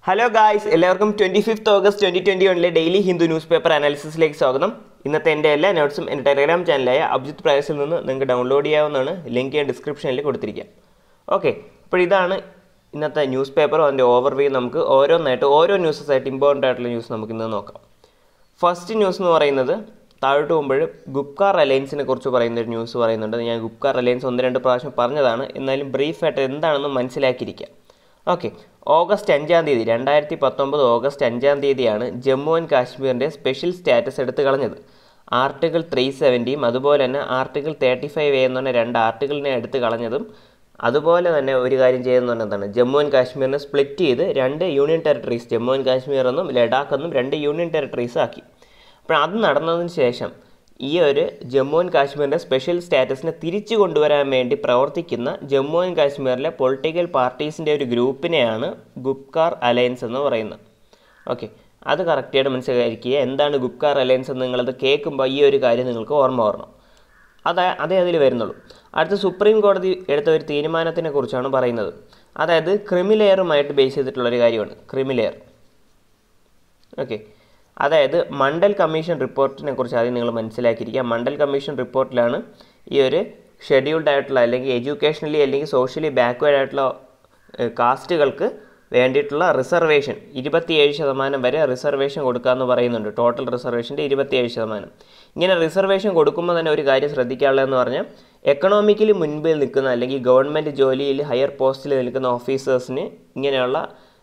hello guys എല്ലാവർക്കും twenty fifth August twenty twenty വണ്ണിലെ daily Hindu news paper അനാലിസിസിലേക്ക് സ്വാഗതം ഇന്നത്തെ എൻ്റെ എല്ലാ നോട്ട്സും എൻ്റെ ടെലഗ്രാം ചാനലായ അഭിജിത്ത് പ്രയാസിൽ നിന്ന് നിങ്ങൾക്ക് ഡൗൺലോഡ് ചെയ്യാവുന്നതാണ് ലിങ്ക് ഞാൻ ഡിസ്ക്രിപ്ഷനിൽ കൊടുത്തിരിക്കാം ഓക്കെ അപ്പോൾ ഇതാണ് ഇന്നത്തെ ന്യൂസ് പേപ്പറും അതിൻ്റെ ഓവർവ്യൂ നമുക്ക് ഓരോന്നായിട്ട് ഓരോ ന്യൂസസ് ആയിട്ട് ഇമ്പോർട്ടൻ്റ് ആയിട്ടുള്ള ന്യൂസ് നമുക്ക് ഇന്ന് നോക്കാം ഫസ്റ്റ് ന്യൂസ് എന്ന് പറയുന്നത് താഴോട്ട് പോകുമ്പോൾ ഗുപ്കാർ അലയൻസിനെ കുറിച്ച് പറയുന്ന ഒരു ന്യൂസ് പറയുന്നുണ്ട് ഞാൻ ഗുപ്കാർ അലയൻസ് ഒന്ന് രണ്ട് പ്രാവശ്യം പറഞ്ഞതാണ് എന്നാലും ബ്രീഫായിട്ട് എന്താണെന്ന് മനസ്സിലാക്കിയിരിക്കാം ഓക്കെ ഓഗസ്റ്റ് അഞ്ചാം തീയതി രണ്ടായിരത്തി പത്തൊമ്പത് ഓഗസ്റ്റ് അഞ്ചാം തീയതിയാണ് ജമ്മു ആൻഡ് കാശ്മീരിൻ്റെ സ്പെഷ്യൽ സ്റ്റാറ്റസ് എടുത്ത് കളഞ്ഞത് ആർട്ടിക്കിൾ ത്രീ സെവൻറ്റിയും അതുപോലെ തന്നെ ആർട്ടിക്കിൾ തേർട്ടി ഫൈവ് എന്ന് പറഞ്ഞ രണ്ട് ആർട്ടിക്കിളിനെ എടുത്ത് കളഞ്ഞതും അതുപോലെ തന്നെ ഒരു കാര്യം ചെയ്യുന്നത് എന്താണ് ജമ്മു ആൻഡ് കാശ്മീരിനെ സ്പ്ലിറ്റ് ചെയ്ത് രണ്ട് union territories Jammu and Kashmir എന്നും ലഡാക്ക് എന്നും രണ്ട് യൂണിയൻ ടെറിട്ടറീസ് ആക്കി അപ്പോൾ അത് നടന്നതിന് ശേഷം ഈ ഒരു ജമ്മു ആൻഡ് കാശ്മീരിൻ്റെ സ്പെഷ്യൽ സ്റ്റാറ്റസിനെ തിരിച്ചു കൊണ്ടുവരാൻ വേണ്ടി പ്രവർത്തിക്കുന്ന ജമ്മു ആൻഡ് കാശ്മീരിലെ പൊളിറ്റിക്കൽ പാർട്ടീസിൻ്റെ ഒരു ഗ്രൂപ്പിനെയാണ് ഗുപ്കാർ അലയൻസ് എന്ന് പറയുന്നത് ഓക്കെ അത് കറക്റ്റായിട്ട് മനസ്സിലാക്കിക്കുക എന്താണ് ഗുപ്കാർ അലയൻസ് എന്ന് നിങ്ങളത് കേൾക്കുമ്പോൾ ഈ ഒരു കാര്യം നിങ്ങൾക്ക് ഓർമ്മ വരണം അതാ അതേ അതിൽ വരുന്നുള്ളൂ അടുത്ത സുപ്രീം കോടതി എടുത്ത ഒരു തീരുമാനത്തിനെ കുറിച്ചാണ് പറയുന്നത് അതായത് ക്രിമിലെയറുമായിട്ട് ബേസ് ചെയ്തിട്ടുള്ളൊരു കാര്യമാണ് ക്രിമിലെയർ ഓക്കെ അതായത് മണ്ഡൽ കമ്മീഷൻ റിപ്പോർട്ടിനെ കുറിച്ച് ആദ്യം നിങ്ങൾ മനസ്സിലാക്കിയിരിക്കുക മണ്ഡൽ കമ്മീഷൻ റിപ്പോർട്ടിലാണ് ഈ ഒരു ഷെഡ്യൂൾഡ് ആയിട്ടുള്ള അല്ലെങ്കിൽ എഡ്യൂക്കേഷണലി അല്ലെങ്കിൽ സോഷ്യലി ബാക്ക്വേർഡ് ആയിട്ടുള്ള കാസ്റ്റുകൾക്ക് വേണ്ടിയിട്ടുള്ള റിസർവേഷൻ ഇരുപത്തിയേഴ് ശതമാനം വരെ റിസർവേഷൻ കൊടുക്കാമെന്ന് പറയുന്നുണ്ട് ടോട്ടൽ റിസർവേഷൻ്റെ ഇരുപത്തിയേഴ് ശതമാനം ഇങ്ങനെ റിസർവേഷൻ കൊടുക്കുമ്പോൾ തന്നെ ഒരു കാര്യം ശ്രദ്ധിക്കാനുള്ളതെന്ന് പറഞ്ഞാൽ എക്കണോമിക്കലി മുൻപിൽ നിൽക്കുന്ന അല്ലെങ്കിൽ ഗവൺമെൻറ് ജോലിയിൽ ഹയർ പോസ്റ്റിൽ നിൽക്കുന്ന ഓഫീസേഴ്സിന് ഇങ്ങനെയുള്ള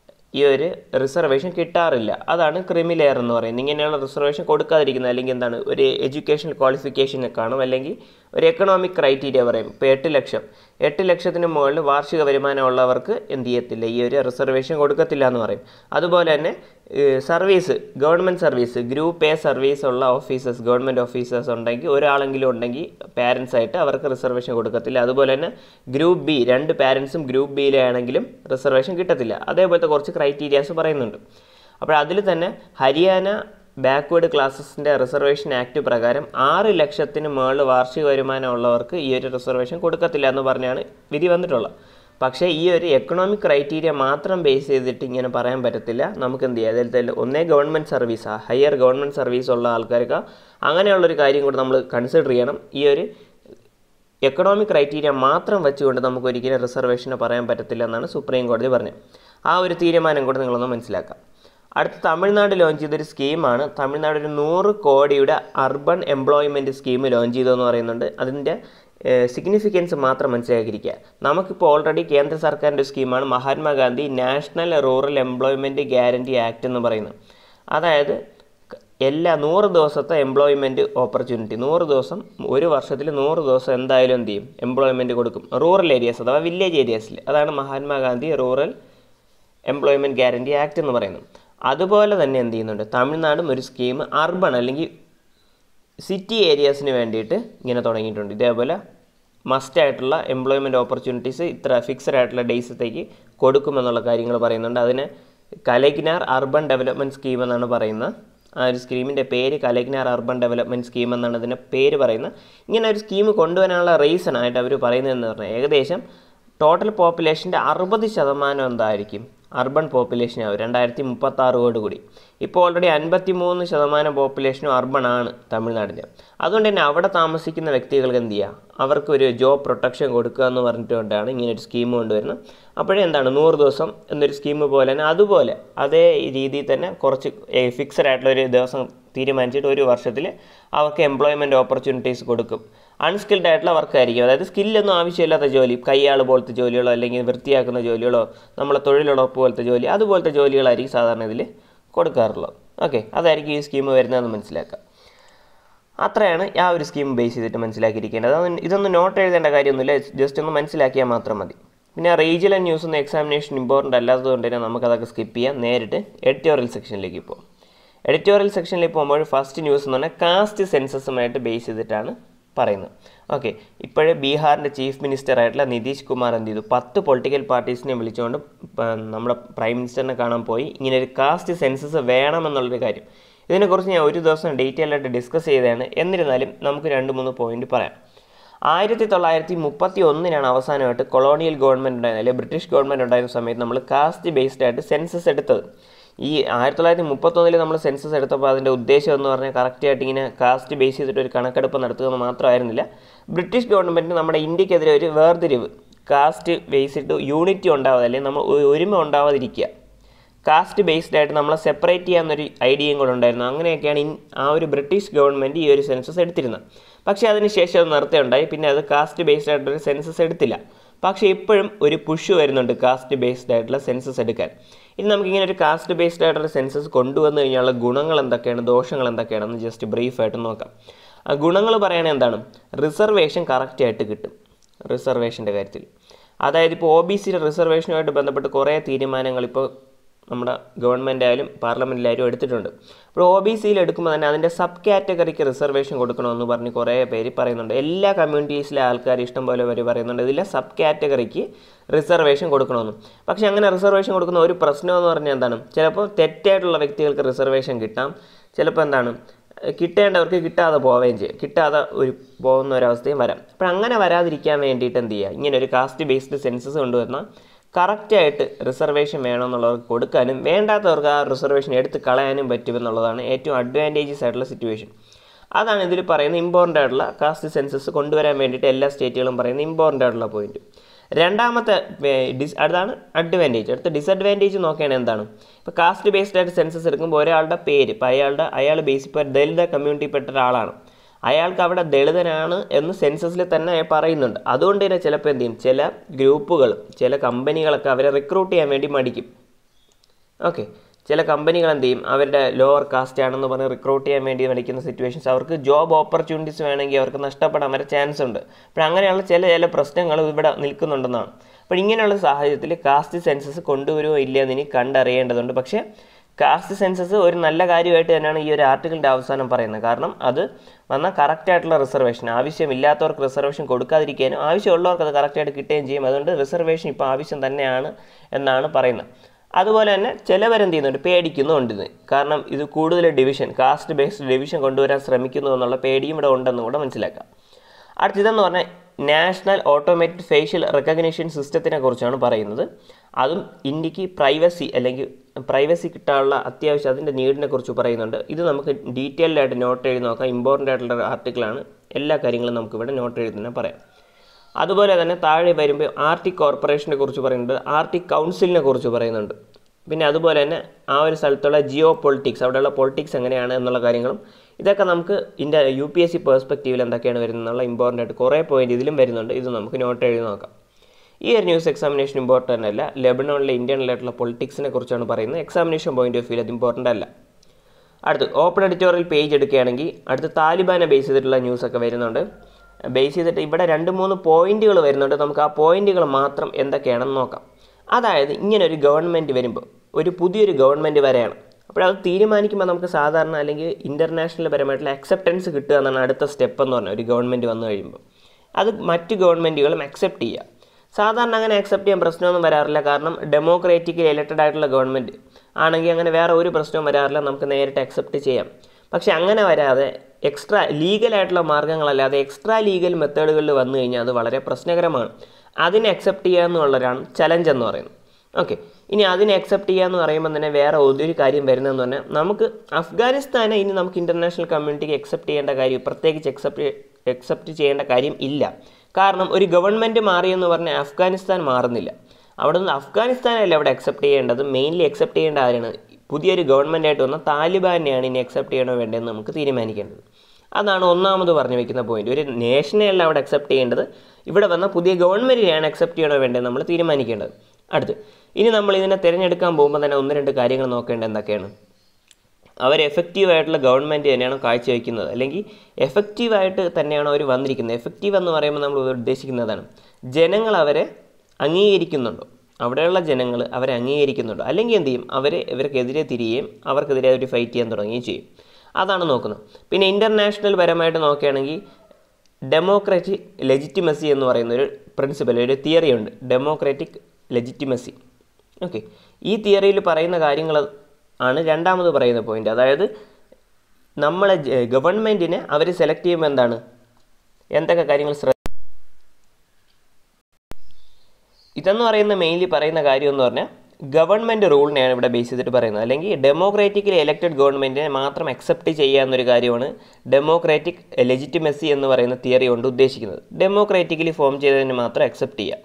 ഈ ഒരു റിസർവേഷൻ കിട്ടാറില്ല അതാണ് ക്രിമിലെയർ എന്ന് പറയുന്നത് ഇങ്ങനെയുള്ള റിസർവേഷൻ കൊടുക്കാതിരിക്കുന്നത് അല്ലെങ്കിൽ എന്താണ് ഒരു എഡ്യൂക്കേഷൻ ക്വാളിഫിക്കേഷൻ കാണും അല്ലെങ്കിൽ ഒരു എക്കണോമിക് ക്രൈറ്റീരിയ പറയും ഇപ്പോൾ എട്ട് ലക്ഷം എട്ട് ലക്ഷത്തിന് മുകളിൽ വാർഷിക വരുമാനമുള്ളവർക്ക് എന്ത് ചെയ്യത്തില്ല ഈ ഒരു റിസർവേഷൻ കൊടുക്കത്തില്ല എന്ന് പറയും അതുപോലെ തന്നെ service government service group A service ഉള്ള ഓഫീസേഴ്സ് ഗവൺമെൻറ് ഓഫീസേഴ്സ് ഉണ്ടെങ്കിൽ ഒരാളെങ്കിലും ഉണ്ടെങ്കിൽ പാരൻസ് ആയിട്ട് അവർക്ക് റിസർവേഷൻ കൊടുക്കത്തില്ല അതുപോലെ തന്നെ ഗ്രൂപ്പ് ബി രണ്ട് പാരൻസും ഗ്രൂപ്പ് ബിയിലാണെങ്കിലും റിസർവേഷൻ കിട്ടത്തില്ല അതേപോലത്തെ കുറച്ച് ക്രൈറ്റീരിയാസ് പറയുന്നുണ്ട് അപ്പോൾ അതിൽ തന്നെ ഹരിയാന ബാക്ക്വേർഡ് ക്ലാസ്സസിൻ്റെ റിസർവേഷൻ ആക്ട് പ്രകാരം ആറ് ലക്ഷത്തിന് മുകളിൽ വാർഷിക വരുമാനം ഉള്ളവർക്ക് ഈ ഒരു റിസർവേഷൻ കൊടുക്കത്തില്ല എന്ന് പറഞ്ഞാണ് വിധി വന്നിട്ടുള്ളത് പക്ഷേ ഈ ഒരു എക്കണോമിക് ക്രൈറ്റീരിയ മാത്രം ബേസ് ചെയ്തിട്ട് ഇങ്ങനെ പറയാൻ പറ്റത്തില്ല നമുക്ക് എന്ത് ചെയ്യാം അതിൽ ഒന്നേ government service higher government service ഉള്ള ആൾക്കാർക്ക് അങ്ങനെയുള്ളൊരു കാര്യം കൂടെ നമ്മൾ കൺസിഡർ ചെയ്യണം ഈ ഒരു എക്കണോമിക് ക്രൈറ്റീരിയ മാത്രം വെച്ചുകൊണ്ട് നമുക്ക് ഒരിക്കലും റിസർവേഷനെ പറയാൻ പറ്റത്തില്ല എന്നാണ് സുപ്രീം കോടതി പറഞ്ഞത് ആ ഒരു തീരുമാനം കൂടെ നിങ്ങളൊന്ന് മനസ്സിലാക്കാം അടുത്ത തമിഴ്നാട് ലോഞ്ച് ചെയ്തൊരു സ്കീമാണ് തമിഴ്നാട് ഒരു നൂറ് കോടിയുടെ അർബൻ എംപ്ലോയ്മെൻറ്റ് സ്കീം ലോഞ്ച് ചെയ്തതെന്ന് പറയുന്നുണ്ട് അതിൻ്റെ സിഗ്നിഫിക്കൻസ് മാത്രം മനസ്സിലാക്കിയിരിക്കുക നമുക്കിപ്പോൾ ഓൾറെഡി കേന്ദ്ര സർക്കാരിൻ്റെ സ്കീമാണ് Mahatma Gandhi national rural employment guarantee act എന്ന് പറയുന്നത് അതായത് എല്ലാ നൂറ് ദിവസത്തെ എംപ്ലോയ്മെൻറ്റ് ഓപ്പർച്യൂണിറ്റി നൂറ് ദിവസം ഒരു വർഷത്തിൽ നൂറ് ദിവസം എന്തായാലും എന്ത് ചെയ്യും എംപ്ലോയ്മെൻറ്റ് കൊടുക്കും റൂറൽ ഏരിയാസ് അഥവാ വില്ലേജ് ഏരിയാസിൽ അതാണ് Mahatma Gandhi rural employment guarantee act എന്ന് പറയുന്നത് അതുപോലെ തന്നെ എന്ത് ചെയ്യുന്നുണ്ട് തമിഴ്നാടും ഒരു സ്കീം അർബൺ അല്ലെങ്കിൽ സിറ്റി ഏരിയാസിന് വേണ്ടിയിട്ട് ഇങ്ങനെ തുടങ്ങിയിട്ടുണ്ട് ഇതേപോലെ മസ്റ്റ് ആയിട്ടുള്ള എംപ്ലോയ്മെൻറ്റ് ഓപ്പർച്യൂണിറ്റീസ് ഇത്ര ഫിക്സഡ് ആയിട്ടുള്ള ഡേയ്സത്തേക്ക് കൊടുക്കുമെന്നുള്ള കാര്യങ്ങൾ പറയുന്നുണ്ട് അതിന് കലഗ്നാർ അർബൻ ഡെവലപ്മെൻറ്റ് സ്കീം എന്നാണ് പറയുന്നത് ആ ഒരു സ്കീമിൻ്റെ പേര് കലഗ്നാർ അർബൻ ഡെവലപ്മെൻറ്റ് സ്കീം എന്നാണ് ഇതിൻ്റെ പേര് പറയുന്നത് ഇങ്ങനെ ഒരു സ്കീം കൊണ്ടുവരാനുള്ള റീസൺ ആയിട്ട് അവർ പറയുന്നതെന്ന് പറഞ്ഞാൽ ഏകദേശം ടോട്ടൽ പോപ്പുലേഷൻ്റെ അറുപത് ശതമാനം എന്തായിരിക്കും അർബൻ പോപ്പുലേഷൻ ആവും രണ്ടായിരത്തി മുപ്പത്താറോടുകൂടി ഇപ്പോൾ ഓൾറെഡി അൻപത്തി മൂന്ന് ശതമാനം പോപ്പുലേഷനും അർബൺ ആണ് തമിഴ്നാടിൻ്റെ അതുകൊണ്ട് തന്നെ അവിടെ താമസിക്കുന്ന വ്യക്തികൾക്ക് എന്ത് ചെയ്യുക അവർക്ക് ഒരു ജോബ് പ്രൊട്ടക്ഷൻ കൊടുക്കുക എന്ന് പറഞ്ഞിട്ടുകൊണ്ടാണ് ഇങ്ങനെ ഒരു സ്കീം കൊണ്ടുവരുന്നത് അപ്പോഴേ എന്താണ് നൂറ് ദിവസം എന്നൊരു സ്കീം പോലെ തന്നെ അതുപോലെ അതേ രീതിയിൽ തന്നെ കുറച്ച് ഫിക്സഡ് ആയിട്ടുള്ള ഒരു ദിവസം തീരുമാനിച്ചിട്ട് ഒരു വർഷത്തിൽ അവർക്ക് എംപ്ലോയ്മെൻറ്റ് ഓപ്പർച്യൂണിറ്റീസ് കൊടുക്കും അൺസ്കിൽഡ് ആയിട്ടുള്ള വർക്കായിരിക്കും അതായത് സ്കില്ലൊന്നും ആവശ്യമില്ലാത്ത ജോലി കയ്യാൾ പോലത്തെ ജോലികളോ അല്ലെങ്കിൽ വൃത്തിയാക്കുന്ന ജോലികളോ നമ്മളെ തൊഴിലുറപ്പ് പോലത്തെ ജോലി അതുപോലത്തെ ജോലികളായിരിക്കും സാധാരണ ഇതിൽ കൊടുക്കാറുള്ളത് ഓക്കെ അതായിരിക്കും ഈ സ്കീം വരുന്നതെന്ന് മനസ്സിലാക്കാം അത്രയാണ് ആ ഒരു സ്കീം ബേസ് ചെയ്തിട്ട് മനസ്സിലാക്കിയിരിക്കേണ്ടത് അതൊന്നും ഇതൊന്നും നോട്ട് എഴുതേണ്ട കാര്യമൊന്നുമില്ല ജസ്റ്റ് ഒന്ന് മനസ്സിലാക്കിയാൽ മാത്രം മതി പിന്നെ റീജിയൽ ന്യൂസ് ഒന്നും എക്സാമിനേഷൻ ഇമ്പോർട്ടൻ്റ് അല്ലാത്തതുകൊണ്ട് തന്നെ നമുക്കതൊക്കെ സ്കിപ്പ് ചെയ്യാം നേരിട്ട് എഡിറ്റോറിയൽ സെക്ഷനിലേക്ക് പോകും എഡിറ്റോറിയൽ സെക്ഷനിലേക്ക് പോകുമ്പോൾ ഫസ്റ്റ് ന്യൂസ് എന്ന് പറഞ്ഞാൽ കാസ്റ്റ് സെൻസസുമായിട്ട് ബേസ് ചെയ്തിട്ടാണ് പറയുന്നത് ഓക്കെ ഇപ്പോഴേ ബീഹാറിൻ്റെ ചീഫ് മിനിസ്റ്റർ ആയിട്ടുള്ള നിതീഷ് കുമാർ എന്ത് ചെയ്തു പത്ത് പൊളിറ്റിക്കൽ പാർട്ടീസിനെ വിളിച്ചുകൊണ്ട് നമ്മുടെ പ്രൈം മിനിസ്റ്ററിനെ കാണാൻ പോയി ഇങ്ങനെ ഒരു കാസ്റ്റ് സെൻസസ് വേണമെന്നുള്ളൊരു കാര്യം ഇതിനെക്കുറിച്ച് ഞാൻ ഒരു ദിവസം ഡീറ്റെയിൽ ആയിട്ട് ഡിസ്കസ് ചെയ്തതാണ് എന്നിരുന്നാലും നമുക്ക് രണ്ട് മൂന്ന് പോയിന്റ് പറയാം ആയിരത്തി തൊള്ളായിരത്തി മുപ്പത്തി ഒന്നിനാണ് അവസാനമായിട്ട് കൊളോണിയൽ ഗവൺമെൻറ് ഉണ്ടായിരുന്നത് അല്ലെങ്കിൽ ബ്രിട്ടീഷ് ഗവൺമെൻറ് ഉണ്ടായിരുന്ന സമയത്ത് നമ്മൾ കാസ്റ്റ് ബേസ്ഡ് ആയിട്ട് സെൻസസ് എടുത്തത് ഈ ആയിരത്തി തൊള്ളായിരത്തി മുപ്പത്തൊന്നിൽ നമ്മൾ സെൻസസ് എടുത്തപ്പോൾ അതിൻ്റെ ഉദ്ദേശം എന്ന് പറഞ്ഞാൽ കറക്റ്റായിട്ട് ഇങ്ങനെ കാസ്റ്റ് ബേസ് ചെയ്തിട്ട് ഒരു കണക്കെടുപ്പ് നടത്തുക എന്ന് മാത്രമായിരുന്നില്ല ബ്രിട്ടീഷ് ഗവൺമെൻറ് നമ്മുടെ ഇന്ത്യക്കെതിരെ ഒരു വേർതിരിവ് കാസ്റ്റ് ബേസ് ചെയ്തിട്ട് യൂണിറ്റി ഉണ്ടാവാതെ അല്ലെങ്കിൽ നമ്മൾ ഒ- ഒരുമ ഉണ്ടാവാതിരിക്കുക കാസ്റ്റ് ബേസ്ഡ് ആയിട്ട് നമ്മളെ സെപ്പറേറ്റ് ചെയ്യാവുന്നൊരു ഐഡിയയും കൂടെ ഉണ്ടായിരുന്നു അങ്ങനെയൊക്കെയാണ് ഇൻ ആ ഒരു ബ്രിട്ടീഷ് ഗവൺമെൻറ് ഈ ഒരു സെൻസസ് എടുത്തിരുന്നത് പക്ഷേ അതിന് ശേഷം അത് നിർത്തുകയുണ്ടായി പിന്നെ അത് കാസ്റ്റ് ബേസ്ഡ് ആയിട്ടൊരു സെൻസസ് എടുത്തില്ല പക്ഷേ ഇപ്പോഴും ഒരു പുഷ് വരുന്നുണ്ട് കാസ്റ്റ് ബേസ്ഡ് ആയിട്ടുള്ള സെൻസസ് എടുക്കാൻ ഇനി നമുക്കിങ്ങനെ ഒരു കാസ്റ്റ് ബേസ്ഡ് ആയിട്ടുള്ള സെൻസസ് കൊണ്ടുവന്നു കഴിഞ്ഞാലുള്ള ഗുണങ്ങൾ എന്തൊക്കെയാണ് ദോഷങ്ങൾ എന്തൊക്കെയാണെന്ന് ജസ്റ്റ് ബ്രീഫായിട്ട് നോക്കാം ആ ഗുണങ്ങൾ പറയുകയാണെങ്കിൽ എന്താണ് റിസർവേഷൻ കറക്റ്റായിട്ട് കിട്ടും റിസർവേഷൻ്റെ കാര്യത്തിൽ അതായത് ഇപ്പോൾ ഒ ബി സിയുടെ റിസർവേഷനുമായിട്ട് ബന്ധപ്പെട്ട് കുറേ തീരുമാനങ്ങൾ ഇപ്പോൾ നമ്മുടെ ഗവൺമെൻറ് ആയാലും പാർലമെൻറ്റിലായാലും എടുത്തിട്ടുണ്ട് അപ്പോൾ ഒ ബി സിയിൽ എടുക്കുമ്പോൾ തന്നെ അതിൻ്റെ സബ് കാറ്റഗറിക്ക് റിസർവേഷൻ കൊടുക്കണമെന്ന് പറഞ്ഞ് കുറേ പേര് പറയുന്നുണ്ട് എല്ലാ കമ്മ്യൂണിറ്റീസിലെ ആൾക്കാർ ഇഷ്ടം പോലെ പേര് പറയുന്നുണ്ട് ഇതിലെ സബ് കാറ്റഗറിക്ക് റിസർവേഷൻ കൊടുക്കണമെന്ന് പക്ഷേ അങ്ങനെ റിസർവേഷൻ കൊടുക്കുന്ന ഒരു പ്രശ്നം എന്ന് പറഞ്ഞാൽ എന്താണ് ചിലപ്പോൾ തെറ്റായിട്ടുള്ള വ്യക്തികൾക്ക് റിസർവേഷൻ കിട്ടാം ചിലപ്പോൾ എന്താണ് കിട്ടേണ്ടവർക്ക് കിട്ടാതെ പോവുകയും ചെയ്യും കിട്ടാതെ ഒരു പോകുന്ന ഒരവസ്ഥയും വരാം അപ്പോൾ അങ്ങനെ വരാതിരിക്കാൻ വേണ്ടിയിട്ട് എന്ത് ചെയ്യുക ഇങ്ങനെ ഒരു കാസ്റ്റ് ബേസ്ഡ് സെൻസസ് കൊണ്ടുവന്ന കറക്റ്റായിട്ട് റിസർവേഷൻ വേണമെന്നുള്ളവർക്ക് കൊടുക്കാനും വേണ്ടാത്തവർക്ക് ആ റിസർവേഷൻ എടുത്ത് കളയാനും പറ്റുമെന്നുള്ളതാണ് ഏറ്റവും അഡ്വാൻറ്റേജസ് ആയിട്ടുള്ള സിറ്റുവേഷൻ അതാണ് ഇതിൽ പറയുന്ന ഇമ്പോർട്ടൻ്റ് ആയിട്ടുള്ള കാസ്റ്റ് സെൻസസ് കൊണ്ടുവരാൻ വേണ്ടിയിട്ട് എല്ലാ സ്റ്റേറ്റുകളും പറയുന്ന ഇമ്പോർട്ടൻ്റ് ആയിട്ടുള്ള പോയിന്റ് രണ്ടാമത്തെ വേ- ഡിസ് അതാണ് അഡ്വാൻറ്റേജ് അടുത്ത ഡിസഡ്വാൻറ്റേജ് നോക്കുകയാണെങ്കിൽ എന്താണ് ഇപ്പോൾ കാസ്റ്റ് ബേസ്ഡ് ആയിട്ട് സെൻസസ് എടുക്കുമ്പോൾ ഒരാളുടെ പേര് ഇപ്പോൾ അയാളുടെ അയാൾ ബേസ് ഇപ്പോൾ ദലിത കമ്മ്യൂണിറ്റിപ്പെട്ട ഒരാളാണ് അയാൾക്ക് അവിടെ ദളിതനാണ് എന്ന് സെൻസസിൽ തന്നെ പറയുന്നുണ്ട് അതുകൊണ്ട് തന്നെ ചിലപ്പോൾ എന്ത് ചെയ്യും ചില ഗ്രൂപ്പുകൾ ചില കമ്പനികളൊക്കെ അവരെ റിക്രൂട്ട് ചെയ്യാൻ വേണ്ടി മടിക്കും ഓക്കെ ചില കമ്പനികൾ എന്ത് ചെയ്യും അവരുടെ ലോവർ കാസ്റ്റ് ആണെന്ന് പറഞ്ഞ് റിക്രൂട്ട് ചെയ്യാൻ വേണ്ടി മടിക്കുന്ന സിറ്റുവേഷൻസ് അവർക്ക് ജോബ് ഓപ്പർച്യൂണിറ്റീസ് വേണമെങ്കിൽ അവർക്ക് നഷ്ടപ്പെടാൻ വരെ ചാൻസ് ഉണ്ട് അപ്പോൾ അങ്ങനെയുള്ള ചില ചില പ്രശ്നങ്ങൾ ഇവിടെ നിൽക്കുന്നുണ്ടെന്നാണ് അപ്പോൾ ഇങ്ങനെയുള്ള സാഹചര്യത്തിൽ കാസ്റ്റ് സെൻസസ് കൊണ്ടുവരുമോ ഇല്ല എന്ന് ഇനി കണ്ടറിയേണ്ടതുണ്ട് പക്ഷേ കാസ്റ്റ് സെൻസസ് ഒരു നല്ല കാര്യമായിട്ട് തന്നെയാണ് ഈ ഒരു ആർട്ടിക്കിളിൻ്റെ അവസാനം പറയുന്നത് കാരണം അത് വന്നാൽ കറക്റ്റായിട്ടുള്ള റിസർവേഷൻ ആവശ്യമില്ലാത്തവർക്ക് റിസർവേഷൻ കൊടുക്കാതിരിക്കാനും ആവശ്യമുള്ളവർക്ക് അത് കറക്റ്റായിട്ട് കിട്ടുകയും ചെയ്യും അതുകൊണ്ട് റിസർവേഷൻ ഇപ്പോൾ ആവശ്യം തന്നെയാണ് എന്നാണ് പറയുന്നത് അതുപോലെ തന്നെ ചിലവരെന്ത് ചെയ്യുന്നുണ്ട് പേടിക്കുന്നുണ്ട് ഇത് കാരണം ഇത് കൂടുതൽ ഡിവിഷൻ കാസ്റ്റ് ബേസ്ഡ് ഡിവിഷൻ കൊണ്ടുവരാൻ ശ്രമിക്കുന്നു എന്നുള്ള പേടിയും ഇവിടെ ഉണ്ടെന്നും കൂടെ മനസ്സിലാക്കാം അടുത്തതെന്ന് പറഞ്ഞാൽ നാഷണൽ ഓട്ടോമേറ്റഡ് ഫേഷ്യൽ റെക്കഗ്നിഷൻ സിസ്റ്റത്തിനെ കുറിച്ചാണ് പറയുന്നത് അതും ഇന്ത്യക്ക് പ്രൈവസി അല്ലെങ്കിൽ പ്രൈവസി കിട്ടാനുള്ള അത്യാവശ്യം അതിൻ്റെ നീഡിനെ കുറിച്ച് പറയുന്നുണ്ട് ഇത് നമുക്ക് ഡീറ്റെയിൽഡ് ആയിട്ട് നോട്ട് എഴുതി നോക്കാം ഇമ്പോർട്ടൻ്റ് ആയിട്ടുള്ള ആർട്ടിക്കിളാണ് എല്ലാ കാര്യങ്ങളും നമുക്കിവിടെ നോട്ട് എഴുതി തന്നെ പറയാം അതുപോലെ തന്നെ താഴെ വരുമ്പോൾ ആർട്ടിക് കോർപ്പറേഷനെ കുറിച്ച് പറയുന്നുണ്ട് ആർട്ടിക് കൗൺസിലിനെ കുറിച്ച് പറയുന്നുണ്ട് പിന്നെ അതുപോലെ തന്നെ ആ ഒരു സ്ഥലത്തുള്ള ജിയോ പൊളിറ്റിക്സ് അവിടെയുള്ള പൊളിറ്റിക്സ് എങ്ങനെയാണ് എന്നുള്ള കാര്യങ്ങളും ഇതൊക്കെ നമുക്ക് India U P S C പേഴ്സ്പെക്റ്റീവിൽ എന്തൊക്കെയാണ് വരുന്നത് എന്നുള്ള ഇമ്പോർട്ടൻ്റ് ആയിട്ട് കുറേ പോയിന്റ് ഇതിലും വരുന്നുണ്ട് ഇത് നമുക്ക് നോട്ട് എഴുതി നോക്കാം ഈ ഒരു ന്യൂസ് എക്സാമിനേഷൻ ഇമ്പോർട്ടൻ്റ് അല്ല ലെബനോണിലെ ഇന്ത്യനിലായിട്ടുള്ള പൊളിറ്റിക്സിനെ കുറിച്ചാണ് പറയുന്നത് എക്സാമിനേഷൻ പോയിന്റ് ഓഫ് വ്യൂ അത് ഇമ്പോർട്ടൻ്റ് അല്ല അടുത്ത് ഓപ്പൺ എഡിറ്റോറിയൽ പേജ് എടുക്കുകയാണെങ്കിൽ അടുത്ത് താലിബാനെ ബേസ് ചെയ്തിട്ടുള്ള ന്യൂസൊക്കെ വരുന്നുണ്ട് ബേസ് ചെയ്തിട്ട് ഇവിടെ രണ്ട് മൂന്ന് പോയിന്റുകൾ വരുന്നുണ്ട് നമുക്ക് ആ പോയിന്റുകൾ മാത്രം എന്തൊക്കെയാണെന്ന് നോക്കാം അതായത് ഇങ്ങനെ ഒരു ഗവൺമെൻറ് വരുമ്പോൾ ഒരു പുതിയൊരു ഗവൺമെൻറ് വരെയാണ് അപ്പോൾ അത് തീരുമാനിക്കുമ്പോൾ നമുക്ക് സാധാരണ അല്ലെങ്കിൽ ഇൻ്റർനാഷണൽ പരമായിട്ടുള്ള അക്സെപ്റ്റൻസ് കിട്ടുക എന്നാണ് അടുത്ത സ്റ്റെപ്പ് എന്ന് പറഞ്ഞാൽ ഒരു ഗവൺമെൻറ് വന്നു കഴിയുമ്പോൾ അത് മറ്റ് ഗവൺമെൻറ്റുകളും അക്സെപ്റ്റ് ചെയ്യുക സാധാരണ അങ്ങനെ അക്സെപ്റ്റ് ചെയ്യാൻ പ്രശ്നമൊന്നും വരാറില്ല കാരണം ഡെമോക്രാറ്റിക്കലി ഇലക്റ്റഡ് ആയിട്ടുള്ള ഗവൺമെൻറ് ആണെങ്കിൽ അങ്ങനെ വേറെ ഒരു പ്രശ്നവും വരാറില്ല നമുക്ക് നേരിട്ട് അക്സെപ്റ്റ് ചെയ്യാം പക്ഷെ അങ്ങനെ വരാതെ എക്സ്ട്രാ ലീഗലായിട്ടുള്ള മാർഗ്ഗങ്ങളല്ലാതെ എക്സ്ട്രാ ലീഗൽ മെത്തേഡുകളിൽ വന്നു കഴിഞ്ഞാൽ അത് വളരെ പ്രശ്നകരമാണ് അതിനെ അക്സെപ്റ്റ് ചെയ്യുക എന്നുള്ളതാണ് ചലഞ്ച് എന്ന് പറയുന്നത് ഓക്കെ ഇനി അതിനെ അക്സെപ്റ്റ് ചെയ്യുക എന്ന് പറയുമ്പോൾ തന്നെ വേറെ ഒരു കാര്യം വരുന്നതെന്ന് പറഞ്ഞാൽ നമുക്ക് അഫ്ഗാനിസ്ഥാനെ ഇനി നമുക്ക് ഇൻ്റർനാഷണൽ കമ്മ്യൂണിറ്റിക്ക് അക്സെപ്റ്റ് ചെയ്യേണ്ട കാര്യം പ്രത്യേകിച്ച് അക്സെപ്റ്റ് അക്സെപ്റ്റ് ചെയ്യേണ്ട കാര്യം ഇല്ല കാരണം ഒരു ഗവൺമെൻറ് മാറിയെന്ന് പറഞ്ഞാൽ അഫ്ഗാനിസ്ഥാൻ മാറുന്നില്ല അവിടെ നിന്ന് അഫ്ഗാനിസ്ഥാനല്ല അവിടെ അക്സെപ്റ്റ് ചെയ്യേണ്ടത് മെയിൻലി അക്സെപ്റ്റ് ചെയ്യേണ്ട ആരാണ് പുതിയൊരു ഗവൺമെൻറ് ആയിട്ട് വന്ന താലിബാനെയാണ് ഇനി അക്സെപ്റ്റ് ചെയ്യണോ വേണ്ടതെന്ന് നമുക്ക് തീരുമാനിക്കേണ്ടത് അതാണ് ഒന്നാമത് പറഞ്ഞു വെക്കുന്ന പോയിന്റ് ഒരു നേഷനെ അല്ല അവിടെ അക്സെപ്റ്റ് ചെയ്യേണ്ടത് ഇവിടെ വന്ന പുതിയ ഗവൺമെൻറ്റിനെയാണ് അക്സെപ്റ്റ് ചെയ്യണോ വേണ്ടത് നമ്മൾ തീരുമാനിക്കേണ്ടത് അടുത്ത് ഇനി നമ്മൾ ഇതിനെ തിരഞ്ഞെടുക്കാൻ പോകുമ്പോൾ തന്നെ ഒന്ന് രണ്ട് കാര്യങ്ങൾ നോക്കേണ്ടത് എന്തൊക്കെയാണ് അവർ എഫക്റ്റീവായിട്ടുള്ള ഗവൺമെൻറ് തന്നെയാണ് കാഴ്ചവെക്കുന്നത് അല്ലെങ്കിൽ എഫക്റ്റീവായിട്ട് തന്നെയാണ് അവർ വന്നിരിക്കുന്നത് എഫക്റ്റീവ് എന്ന് പറയുമ്പോൾ നമ്മൾ ഉദ്ദേശിക്കുന്നതാണ് ജനങ്ങൾ അവരെ അംഗീകരിക്കുന്നുണ്ടോ അവിടെയുള്ള ജനങ്ങൾ അവരെ അംഗീകരിക്കുന്നുണ്ടോ അല്ലെങ്കിൽ എന്ത് ചെയ്യും അവരെ ഇവർക്കെതിരെ തിരിയുകയും അവർക്കെതിരെ അവർ ഫൈറ്റ് ചെയ്യാൻ തുടങ്ങുകയും ചെയ്യും അതാണ് നോക്കുന്നത് പിന്നെ ഇൻ്റർനാഷണൽ പരമായിട്ട് നോക്കുകയാണെങ്കിൽ ഡെമോക്രാറ്റിക് ലെജിറ്റിമസി എന്ന് പറയുന്ന ഒരു പ്രിൻസിപ്പൽ ഒരു തിയറി ഉണ്ട് ഡെമോക്രാറ്റിക് ലെജിറ്റിമസി ഓക്കെ ഈ തിയറിയിൽ പറയുന്ന കാര്യങ്ങൾ ആണ് രണ്ടാമത് പറയുന്ന പോയിന്റ് അതായത് നമ്മളെ ഗവൺമെൻറ്റിനെ അവർ സെലക്ട് ചെയ്യുമ്പോൾ എന്താണ് എന്തൊക്കെ കാര്യങ്ങൾ ശ്രദ്ധ ഇതെന്ന് പറയുന്ന മെയിൻലി പറയുന്ന കാര്യം എന്ന് പറഞ്ഞാൽ ഗവൺമെൻറ് റൂളിനെയാണ് ഇവിടെ ബേസ് ചെയ്തിട്ട് പറയുന്നത് അല്ലെങ്കിൽ ഡെമോക്രാറ്റിക്കലി എലക്റ്റഡ് ഗവൺമെൻറ്റിനെ മാത്രം അക്സെപ്റ്റ് ചെയ്യാവുന്നൊരു കാര്യമാണ് ഡെമോക്രാറ്റിക് ലെജിറ്റിമസി എന്ന് പറയുന്ന തിയറി കൊണ്ട് ഉദ്ദേശിക്കുന്നത് ഡെമോക്രാറ്റിക്കലി ഫോം ചെയ്തതിന് മാത്രം അക്സെപ്റ്റ് ചെയ്യുക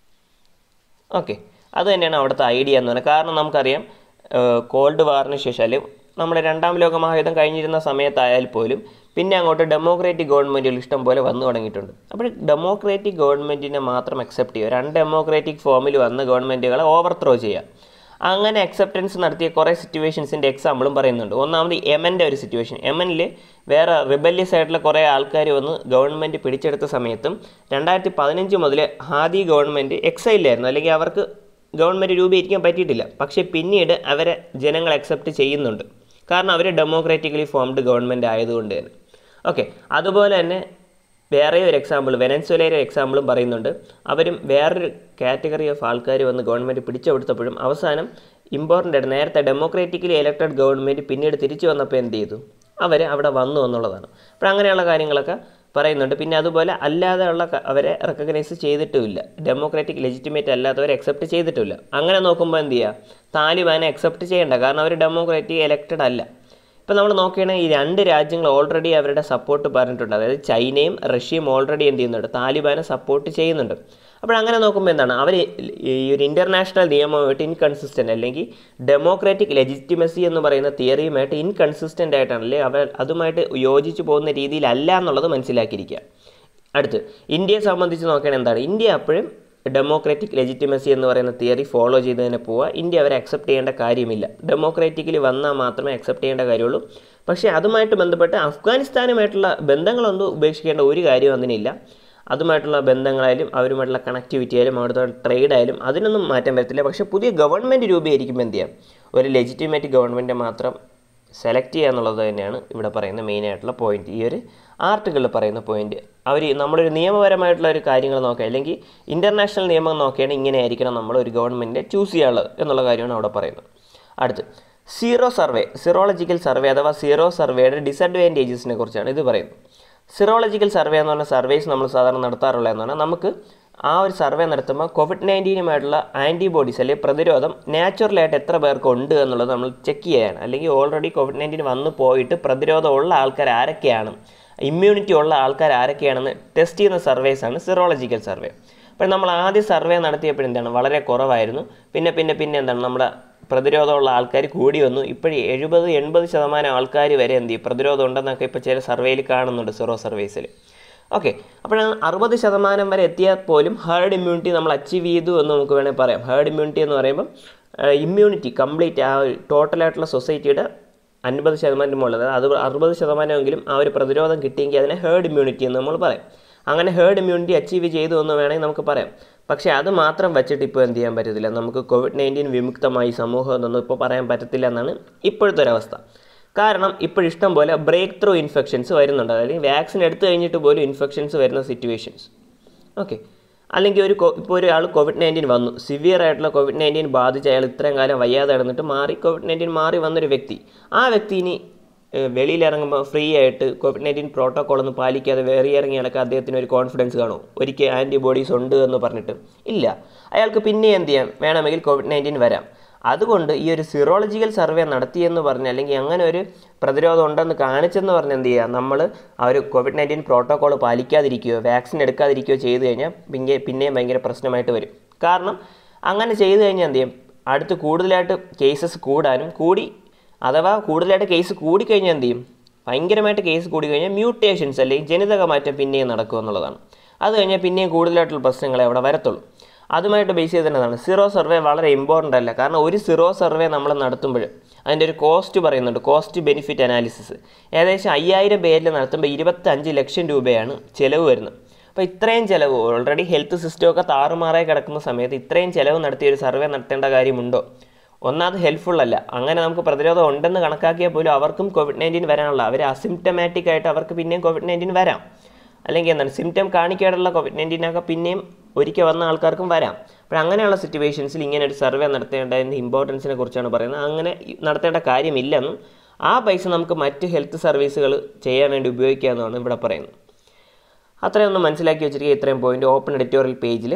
ഓക്കെ അത് തന്നെയാണ് അവിടുത്തെ ഐഡിയ എന്ന് പറയുന്നത് കാരണം നമുക്കറിയാം കോൾഡ് വാറിന് ശേഷം അല്ലെങ്കിൽ നമ്മുടെ രണ്ടാം ലോക മഹായുദ്ധം കഴിഞ്ഞിരുന്ന സമയത്തായാൽ പോലും പിന്നെ അങ്ങോട്ട് ഡെമോക്രാറ്റിക് ഗവൺമെൻറ്റുകൾ ഇഷ്ടം പോലെ വന്നു തുടങ്ങിയിട്ടുണ്ട് അപ്പോൾ ഡെമോക്രാറ്റിക് ഗവൺമെൻറ്റിനെ മാത്രം അക്സെപ്റ്റ് ചെയ്യുക രണ്ട് ഡെമോക്രാറ്റിക് ഫോമിൽ വന്ന ഗവൺമെൻറ്റുകളെ ഓവർ ത്രോ ചെയ്യുക അങ്ങനെ അക്സെപ്റ്റൻസ് നടത്തിയ കുറേ സിറ്റുവേഷൻസിൻ്റെ എക്സാമ്പിളും പറയുന്നുണ്ട് ഒന്നാമത് യമൻ്റെ ഒരു സിറ്റുവേഷൻ യമനിൽ വേറെ റിബല്യസ് ആയിട്ടുള്ള കുറേ ആൾക്കാർ വന്ന് ഗവൺമെൻറ് പിടിച്ചെടുത്ത സമയത്തും രണ്ടായിരത്തി പതിനഞ്ച് മുതൽ ഹാദി ഗവൺമെൻറ് എക്സൈലായിരുന്നു അല്ലെങ്കിൽ അവർക്ക് ഗവൺമെൻറ് രൂപീകരിക്കാൻ പറ്റിയിട്ടില്ല പക്ഷേ പിന്നീട് അവരെ ജനങ്ങൾ അക്സെപ്റ്റ് ചെയ്യുന്നുണ്ട് കാരണം അവർ ഡെമോക്രാറ്റിക്കലി ഫോംഡ് ഗവൺമെൻറ് ആയതുകൊണ്ട് തന്നെ ഓക്കെ അതുപോലെ തന്നെ വേറെ ഒരു എക്സാമ്പിൾ വെനൻസുലയുടെ എക്സാമ്പിളും പറയുന്നുണ്ട് അവരും വേറൊരു കാറ്റഗറി ഓഫ് ആൾക്കാർ വന്ന് ഗവൺമെൻറ് പിടിച്ചെടുത്തപ്പോഴും അവസാനം ഇമ്പോർട്ടൻ്റ് ആയിട്ട് നേരത്തെ ഡെമോക്രാറ്റിക്കലി എലക്റ്റഡ് ഗവൺമെൻറ് പിന്നീട് തിരിച്ചു വന്നപ്പോൾ എന്ത് ചെയ്തു അവർ അവിടെ വന്നു എന്നുള്ളതാണ് അപ്പോൾ അങ്ങനെയുള്ള കാര്യങ്ങളൊക്കെ പറയുന്നുണ്ട് പിന്നെ അതുപോലെ അല്ലാതെ ഉള്ള ക- അവരെ റെക്കഗ്നൈസ് ചെയ്തിട്ടുമില്ല ഡെമോക്രാറ്റിക് ലെജിറ്റിമേറ്റ് അല്ലാത്തവരെ അക്സെപ്റ്റ് ചെയ്തിട്ടില്ല അങ്ങനെ നോക്കുമ്പോൾ എന്ത് ചെയ്യുക താലിബാനെ അക്സെപ്റ്റ് ചെയ്യേണ്ട കാരണം അവർ ഡെമോക്രാറ്റിക് എലക്റ്റഡ് അല്ല ഇപ്പോൾ നമ്മൾ നോക്കുകയാണെങ്കിൽ ഈ രണ്ട് രാജ്യങ്ങൾ ഓൾറെഡി അവരുടെ സപ്പോർട്ട് പറഞ്ഞിട്ടുണ്ട് അതായത് ചൈനയും റഷ്യയും ഓൾറെഡി എന്ത് ചെയ്യുന്നുണ്ട് താലിബാനെ സപ്പോർട്ട് ചെയ്യുന്നുണ്ട് അപ്പോൾ അങ്ങനെ നോക്കുമ്പോൾ എന്താണ് അവർ ഈ ഒരു ഇൻ്റർനാഷണൽ നിയമമായിട്ട് ഇൻകൺസിസ്റ്റൻ്റ് അല്ലെങ്കിൽ ഡെമോക്രാറ്റിക് ലെജിറ്റിമസി എന്ന് പറയുന്ന തിയറിയുമായിട്ട് ഇൻകൺസിസ്റ്റൻ്റ് ആയിട്ടാണ് അല്ലെങ്കിൽ അവർ അതുമായിട്ട് യോജിച്ച് പോകുന്ന രീതിയിലല്ല എന്നുള്ളത് മനസ്സിലാക്കിയിരിക്കുക അടുത്ത് ഇന്ത്യയെ സംബന്ധിച്ച് നോക്കുകയാണെങ്കിൽ എന്താണ് ഇന്ത്യ അപ്പോഴും ഡെമോക്രാറ്റിക് ലെജിറ്റിമസി എന്ന് പറയുന്ന തിയറി ഫോളോ ചെയ്ത് തന്നെ പോവുക ഇന്ത്യ അവരെ അക്സെപ്റ്റ് ചെയ്യേണ്ട കാര്യമില്ല ഡെമോക്രാറ്റിക്കലി വന്നാൽ മാത്രമേ അക്സെപ്റ്റ് ചെയ്യേണ്ട കാര്യമുള്ളൂ പക്ഷേ അതുമായിട്ട് ബന്ധപ്പെട്ട് അഫ്ഗാനിസ്ഥാനുമായിട്ടുള്ള ബന്ധങ്ങളൊന്നും ഉപേക്ഷിക്കേണ്ട ഒരു കാര്യവും അതിനില്ല അതുമായിട്ടുള്ള ബന്ധങ്ങളായാലും അവരുമായിട്ടുള്ള കണക്ടിവിറ്റി ആയാലും അവിടുത്തെ ട്രേഡ് ആയാലും അതിനൊന്നും മാറ്റം വരത്തില്ല പക്ഷേ പുതിയ ഗവൺമെൻറ് രൂപീകരിക്കുമ്പോൾ എന്ത് ചെയ്യാം ഒരു ലെജിറ്റിമേറ്റ് ഗവൺമെൻറ് മാത്രം സെലക്ട് ചെയ്യുക എന്നുള്ളത് തന്നെയാണ് ഇവിടെ പറയുന്ന മെയിൻ ആയിട്ടുള്ള പോയിന്റ് ഈ ഒരു ആർട്ടിക്കിളിൽ പറയുന്ന പോയിന്റ് അവർ നമ്മളൊരു നിയമപരമായിട്ടുള്ള ഒരു കാര്യങ്ങൾ നോക്കുക അല്ലെങ്കിൽ ഇൻ്റർനാഷണൽ നിയമം നോക്കിയാണ് ഇങ്ങനെ ആയിരിക്കണം നമ്മൾ ഒരു ഗവൺമെൻറ്റിനെ ചൂസ് ചെയ്യാനുള്ളത് എന്നുള്ള കാര്യമാണ് അവിടെ പറയുന്നത് അടുത്ത് സീറോ സർവേ സിറോളജിക്കൽ സർവേ അഥവാ സീറോ സർവേയുടെ ഡിസഡ്വാൻറ്റേജസിനെ കുറിച്ചാണ് ഇത് പറയുന്നത് സിറോളജിക്കൽ സർവേ എന്ന് പറഞ്ഞ സർവേസ് നമ്മൾ സാധാരണ നടത്താറുള്ളത് എന്ന് പറഞ്ഞാൽ നമുക്ക് ആ ഒരു സർവേ നടത്തുമ്പോൾ കോവിഡ് നയൻറ്റീനുമായിട്ടുള്ള ആൻറ്റിബോഡീസ് അല്ലെങ്കിൽ പ്രതിരോധം നാച്ചുറലായിട്ട് എത്ര പേർക്ക് ഉണ്ട് എന്നുള്ളത് നമ്മൾ ചെക്ക് ചെയ്യുകയാണ് അല്ലെങ്കിൽ ഓൾറെഡി കോവിഡ് നയൻറ്റീൻ വന്നു പോയിട്ട് പ്രതിരോധമുള്ള ആൾക്കാർ ആരൊക്കെയാണ് ഇമ്മ്യൂണിറ്റി ഉള്ള ആൾക്കാർ ആരൊക്കെയാണെന്ന് ടെസ്റ്റ് ചെയ്യുന്ന സർവേസാണ് സിറോളജിക്കൽ സർവേ അപ്പോൾ നമ്മൾ ആദ്യം സർവേ നടത്തിയപ്പോഴെന്താണ് വളരെ കുറവായിരുന്നു പിന്നെ പിന്നെ പിന്നെ എന്താണ് നമ്മുടെ പ്രതിരോധമുള്ള ആൾക്കാർ കൂടി വന്നു ഇപ്പോഴും എഴുപത് എൺപത് ശതമാനം ആൾക്കാർ വരെ എന്ത് ചെയ്യും പ്രതിരോധം ഉണ്ടെന്നൊക്കെ ഇപ്പോൾ ചില സർവേയിൽ കാണുന്നുണ്ട് സിറോ സർവേസിൽ ഓക്കെ അപ്പോൾ അറുപത് ശതമാനം വരെ എത്തിയാൽ പോലും ഹേർഡ് ഇമ്മ്യൂണിറ്റി നമ്മൾ അച്ചീവ് ചെയ്തു എന്ന് നമുക്ക് വേണമെങ്കിൽ പറയാം ഹേർഡ് ഇമ്മ്യൂണിറ്റി എന്ന് പറയുമ്പം ഇമ്മ്യൂണിറ്റി കംപ്ലീറ്റ് ആ ടോട്ടലായിട്ടുള്ള സൊസൈറ്റിയുടെ അൻപത് ശതമാനം മുകളിൽ അതായത് അത് അറുപത് ശതമാനമെങ്കിലും ആ ഒരു പ്രതിരോധം കിട്ടിയെങ്കിൽ അതിനെ ഹേർഡ് ഇമ്മ്യൂണിറ്റി എന്ന് നമ്മൾ പറയും അങ്ങനെ ഹേർഡ് ഇമ്മ്യൂണിറ്റി അച്ചീവ് ചെയ്തു എന്ന് വേണമെങ്കിൽ നമുക്ക് പറയാം പക്ഷേ അത് മാത്രം വെച്ചിട്ട് ഇപ്പോൾ എന്ത് ചെയ്യാൻ പറ്റത്തില്ല നമുക്ക് കോവിഡ് നയൻറ്റീൻ വിമുക്തമായി സമൂഹം എന്നൊന്നും ഇപ്പോൾ പറയാൻ പറ്റത്തില്ല എന്നാണ് ഇപ്പോഴത്തെ ഒരവസ്ഥ കാരണം ഇപ്പോൾ ഇഷ്ടം പോലെ ബ്രേക്ക് ത്രൂ ഇൻഫെക്ഷൻസ് വരുന്നുണ്ട് അതായത് വാക്സിൻ എടുത്തു കഴിഞ്ഞിട്ട് പോലും ഇൻഫെക്ഷൻസ് വരുന്ന സിറ്റുവേഷൻസ് ഓക്കെ അല്ലെങ്കിൽ ഒരു കോ- ഇപ്പോൾ ഒരാൾ കോവിഡ് നയൻറ്റീൻ വന്നു സിവിയർ ആയിട്ടുള്ള കോവിഡ് നയൻറ്റീൻ ബാധിച്ച് അയാൾ ഇത്രയും കാലം വയ്യാതെ കിടന്നിട്ട് മാറി കോവിഡ് നയൻറ്റീൻ മാറി വന്നൊരു വ്യക്തി ആ വ്യക്തി ഇനി ഏഹ്, വെളിയിലിറങ്ങുമ്പോൾ ഫ്രീ ആയിട്ട് കോവിഡ് നയൻറ്റീൻ പ്രോട്ടോകോൾ ഒന്നും പാലിക്കാതെ വേറെ ഇറങ്ങിയാലൊക്കെ അദ്ദേഹത്തിന് ഒരു കോൺഫിഡൻസ് കാണും ഒരിക്കൽ ആൻറ്റിബോഡീസ് ഉണ്ട് എന്ന് പറഞ്ഞിട്ട് ഇല്ല അയാൾക്ക് പിന്നെ എന്ത് ചെയ്യാം വേണമെങ്കിൽ കോവിഡ് നയൻറ്റീൻ വരാം അതുകൊണ്ട് ഈ ഒരു സിറോളജിക്കൽ സർവേ നടത്തിയെന്ന് പറഞ്ഞ് അല്ലെങ്കിൽ അങ്ങനെ ഒരു പ്രതിരോധം ഉണ്ടെന്ന് കാണിച്ചെന്ന് പറഞ്ഞ് എന്ത് ചെയ്യുക നമ്മൾ ആ ഒരു കോവിഡ് നയൻറ്റീൻ പ്രോട്ടോകോൾ പാലിക്കാതിരിക്കുകയോ വാക്സിൻ എടുക്കാതിരിക്കുകയോ ചെയ്തു കഴിഞ്ഞാൽ പിന്നെ പിന്നെയും ഭയങ്കര പ്രശ്നമായിട്ട് വരും കാരണം അങ്ങനെ ചെയ്തു കഴിഞ്ഞാൽ എന്ത് ചെയ്യും അടുത്ത് കൂടുതലായിട്ട് കേസസ് കൂടാനും കൂടി അഥവാ കൂടുതലായിട്ട് കേസ് കൂടിക്കഴിഞ്ഞാൽ എന്ത് ചെയ്യും ഭയങ്കരമായിട്ട് കേസ് കൂടി കഴിഞ്ഞാൽ മ്യൂട്ടേഷൻസ് അല്ലെങ്കിൽ ജനിതക മാറ്റം പിന്നെയും നടക്കും എന്നുള്ളതാണ് അത് കഴിഞ്ഞാൽ പിന്നെയും കൂടുതലായിട്ടുള്ള പ്രശ്നങ്ങളെ അവിടെ വരത്തുള്ളൂ അതുമായിട്ട് ബേസ് ചെയ്ത് തന്നെയാണ് സീറോ സർവേ വളരെ ഇമ്പോർട്ടൻ്റ് അല്ല കാരണം ഒരു സീറോ സർവേ നമ്മൾ നടത്തുമ്പോൾ അതിൻ്റെ ഒരു കോസ്റ്റ് പറയുന്നുണ്ട് കോസ്റ്റ് ബെനിഫിറ്റ് അനാലിസിസ് ഏകദേശം അയ്യായിരം പേരിൽ നടത്തുമ്പോൾ ഇരുപത്തഞ്ച് ലക്ഷം രൂപയാണ് ചിലവ് വരുന്നത് അപ്പോൾ ഇത്രയും ചിലവ് ഓൾറെഡി ഹെൽത്ത് സിസ്റ്റമൊക്കെ താറുമാറായി കിടക്കുന്ന സമയത്ത് ഇത്രയും ചിലവ് നടത്തിയ ഒരു സർവേ നടത്തേണ്ട കാര്യമുണ്ടോ ഒന്നാമത് ഹെൽപ്ഫുൾ അല്ല അങ്ങനെ നമുക്ക് പ്രതിരോധം ഉണ്ടെന്ന് കണക്കാക്കിയാൽ പോലും അവർക്കും കോവിഡ് നയൻറ്റീൻ വരാനുള്ള അവർ അസിംറ്റമാറ്റിക് ആയിട്ട് അവർക്ക് പിന്നെയും കോവിഡ് നയൻറ്റീൻ വരാം അല്ലെങ്കിൽ എന്താണ് സിംറ്റം കാണിക്കാനുള്ള കോവിഡ് നയൻറ്റീനൊക്കെ പിന്നെയും ഒരിക്കൽ വന്ന ആൾക്കാർക്കും വരാം അപ്പോൾ അങ്ങനെയുള്ള സിറ്റുവേഷൻസിൽ ഇങ്ങനെ ഒരു സർവേ നടത്തേണ്ടതിൻ്റെ ഇമ്പോർട്ടൻസിനെ കുറിച്ചാണ് പറയുന്നത് അങ്ങനെ ഈ നടത്തേണ്ട കാര്യമില്ലെന്നും ആ പൈസ നമുക്ക് മറ്റ് ഹെൽത്ത് സർവീസുകൾ ചെയ്യാൻ വേണ്ടി ഉപയോഗിക്കാമെന്നാണ് ഇവിടെ പറയുന്നത് അത്രയൊന്നും മനസ്സിലാക്കി വെച്ചിരിക്കുക ഇത്രയും പോയിന്റ് ഓപ്പൺ എഡിറ്റോറിയൽ പേജിൽ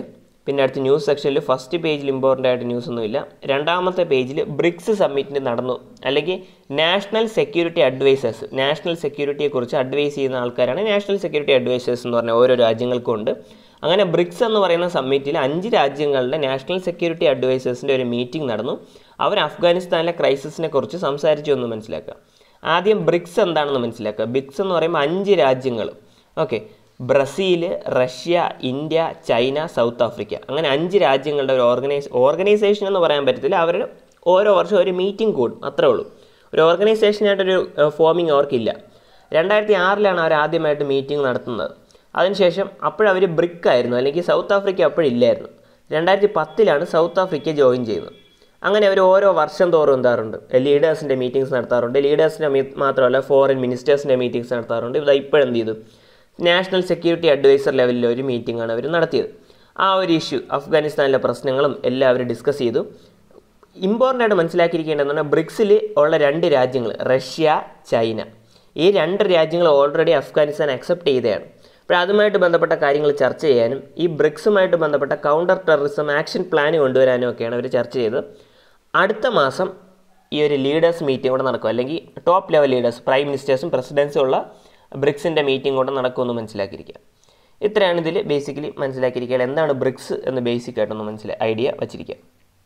പിന്നെ അടുത്ത ന്യൂസ് സെക്ഷനിൽ ഫസ്റ്റ് പേജിൽ ഇമ്പോർട്ടൻ്റ് ആയിട്ട് ന്യൂസ് ഒന്നുമില്ല രണ്ടാമത്തെ പേജിൽ ബ്രിക്സ് സമ്മിറ്റിന് നടന്നു അല്ലെങ്കിൽ നാഷണൽ സെക്യൂരിറ്റി അഡ്വൈസേഴ്സ് നാഷണൽ സെക്യൂരിറ്റിയെക്കുറിച്ച് അഡ്വൈസ് ചെയ്യുന്ന ആൾക്കാരാണ് നാഷണൽ സെക്യൂരിറ്റി അഡ്വൈസേഴ്സ് എന്ന് പറഞ്ഞ ഓരോ രാജ്യങ്ങൾക്കും ഉണ്ട് അങ്ങനെ ബ്രിക്സ് എന്ന് പറയുന്ന സമ്മിറ്റിൽ അഞ്ച് രാജ്യങ്ങളുടെ നാഷണൽ സെക്യൂരിറ്റി അഡ്വൈസേഴ്സിൻ്റെ ഒരു മീറ്റിംഗ് നടന്നു അവർ അഫ്ഗാനിസ്ഥാനിലെ ക്രൈസിസിനെ കുറിച്ച് സംസാരിച്ചു എന്ന് മനസ്സിലാക്കുക ആദ്യം ബ്രിക്സ് എന്താണെന്ന് മനസ്സിലാക്കുക ബ്രിക്സ് എന്ന് പറയുമ്പോൾ അഞ്ച് രാജ്യങ്ങൾ okay Brazil Russia India China South Africa അങ്ങനെ അഞ്ച് രാജ്യങ്ങളുടെ ഒരു ഓർഗനൈസ് ഓർഗനൈസേഷൻ എന്ന് പറയാൻ പറ്റത്തില്ല അവരുടെ ഓരോ വർഷം ഒരു മീറ്റിംഗ് കൂടും അത്രേ ഉള്ളൂ ഒരു ഓർഗനൈസേഷനായിട്ടൊരു ഫോമിംഗ് അവർക്കില്ല രണ്ടായിരത്തി ആറിലാണ് അവർ ആദ്യമായിട്ട് മീറ്റിംഗ് നടത്തുന്നത് അതിനുശേഷം അപ്പോഴവർ ബ്രിക്ക് ആയിരുന്നു അല്ലെങ്കിൽ സൗത്ത് ആഫ്രിക്ക അപ്പോഴില്ലായിരുന്നു രണ്ടായിരത്തി പത്തിലാണ് സൗത്ത് ആഫ്രിക്ക ജോയിൻ ചെയ്യുന്നത് അങ്ങനെ അവർ ഓരോ വർഷം തോറും എന്താറുണ്ട് ലീഡേഴ്സിൻ്റെ മീറ്റിംഗ്സ് നടത്താറുണ്ട് ലീഡേഴ്സിൻ്റെ മാത്രമല്ല ഫോറിൻ മിനിസ്റ്റേഴ്സിൻ്റെ മീറ്റിംഗ്സ് നടത്താറുണ്ട് ഇത് ഇപ്പോഴെന്ത് ചെയ്തു നാഷണൽ സെക്യൂരിറ്റി അഡ്വൈസർ ലെവലിൽ ഒരു മീറ്റിംഗ് ആണ് അവർ നടത്തിയത് ആ ഒരു ഇഷ്യൂ അഫ്ഗാനിസ്ഥാനിലെ പ്രശ്നങ്ങളും എല്ലാം അവർ ഡിസ്കസ് ചെയ്തു ഇമ്പോർട്ടൻ്റ് ആയിട്ട് മനസ്സിലാക്കിയിരിക്കേണ്ടതെന്ന് പറഞ്ഞാൽ ബ്രിക്സിൽ ഉള്ള രണ്ട് രാജ്യങ്ങൾ റഷ്യ ചൈന ഈ രണ്ട് രാജ്യങ്ങൾ ഓൾറെഡി അഫ്ഗാനിസ്ഥാൻ അക്സെപ്റ്റ് ചെയ്തതാണ് അപ്പോൾ അതുമായിട്ട് ബന്ധപ്പെട്ട കാര്യങ്ങൾ ചർച്ച ചെയ്യാനും ഈ ബ്രിക്സുമായിട്ട് ബന്ധപ്പെട്ട കൗണ്ടർ ടെററിസം ആക്ഷൻ പ്ലാൻ കൊണ്ടുവരാനും ഒക്കെയാണ് അവർ ചർച്ച ചെയ്തത് അടുത്ത മാസം ഈ ഒരു ലീഡേഴ്സ് മീറ്റിംഗ് കൂടെ നടക്കും അല്ലെങ്കിൽ ടോപ്പ് ലെവൽ ലീഡേഴ്സ് പ്രൈം മിനിസ്റ്റേഴ്സും പ്രസിഡൻസും ഉള്ള ബ്രിക്സിൻ്റെ മീറ്റിംഗ് കൂടെ നടക്കുമെന്ന് മനസ്സിലാക്കിയിരിക്കുക ഇത്രയാണ് ഇതിൽ ബേസിക്കലി മനസ്സിലാക്കിയിരിക്കുക എന്താണ് ബ്രിക്സ് എന്ന് ബേസിക് ആയിട്ടൊന്ന് മനസ്സിലായി ഐഡിയ വച്ചിരിക്കുക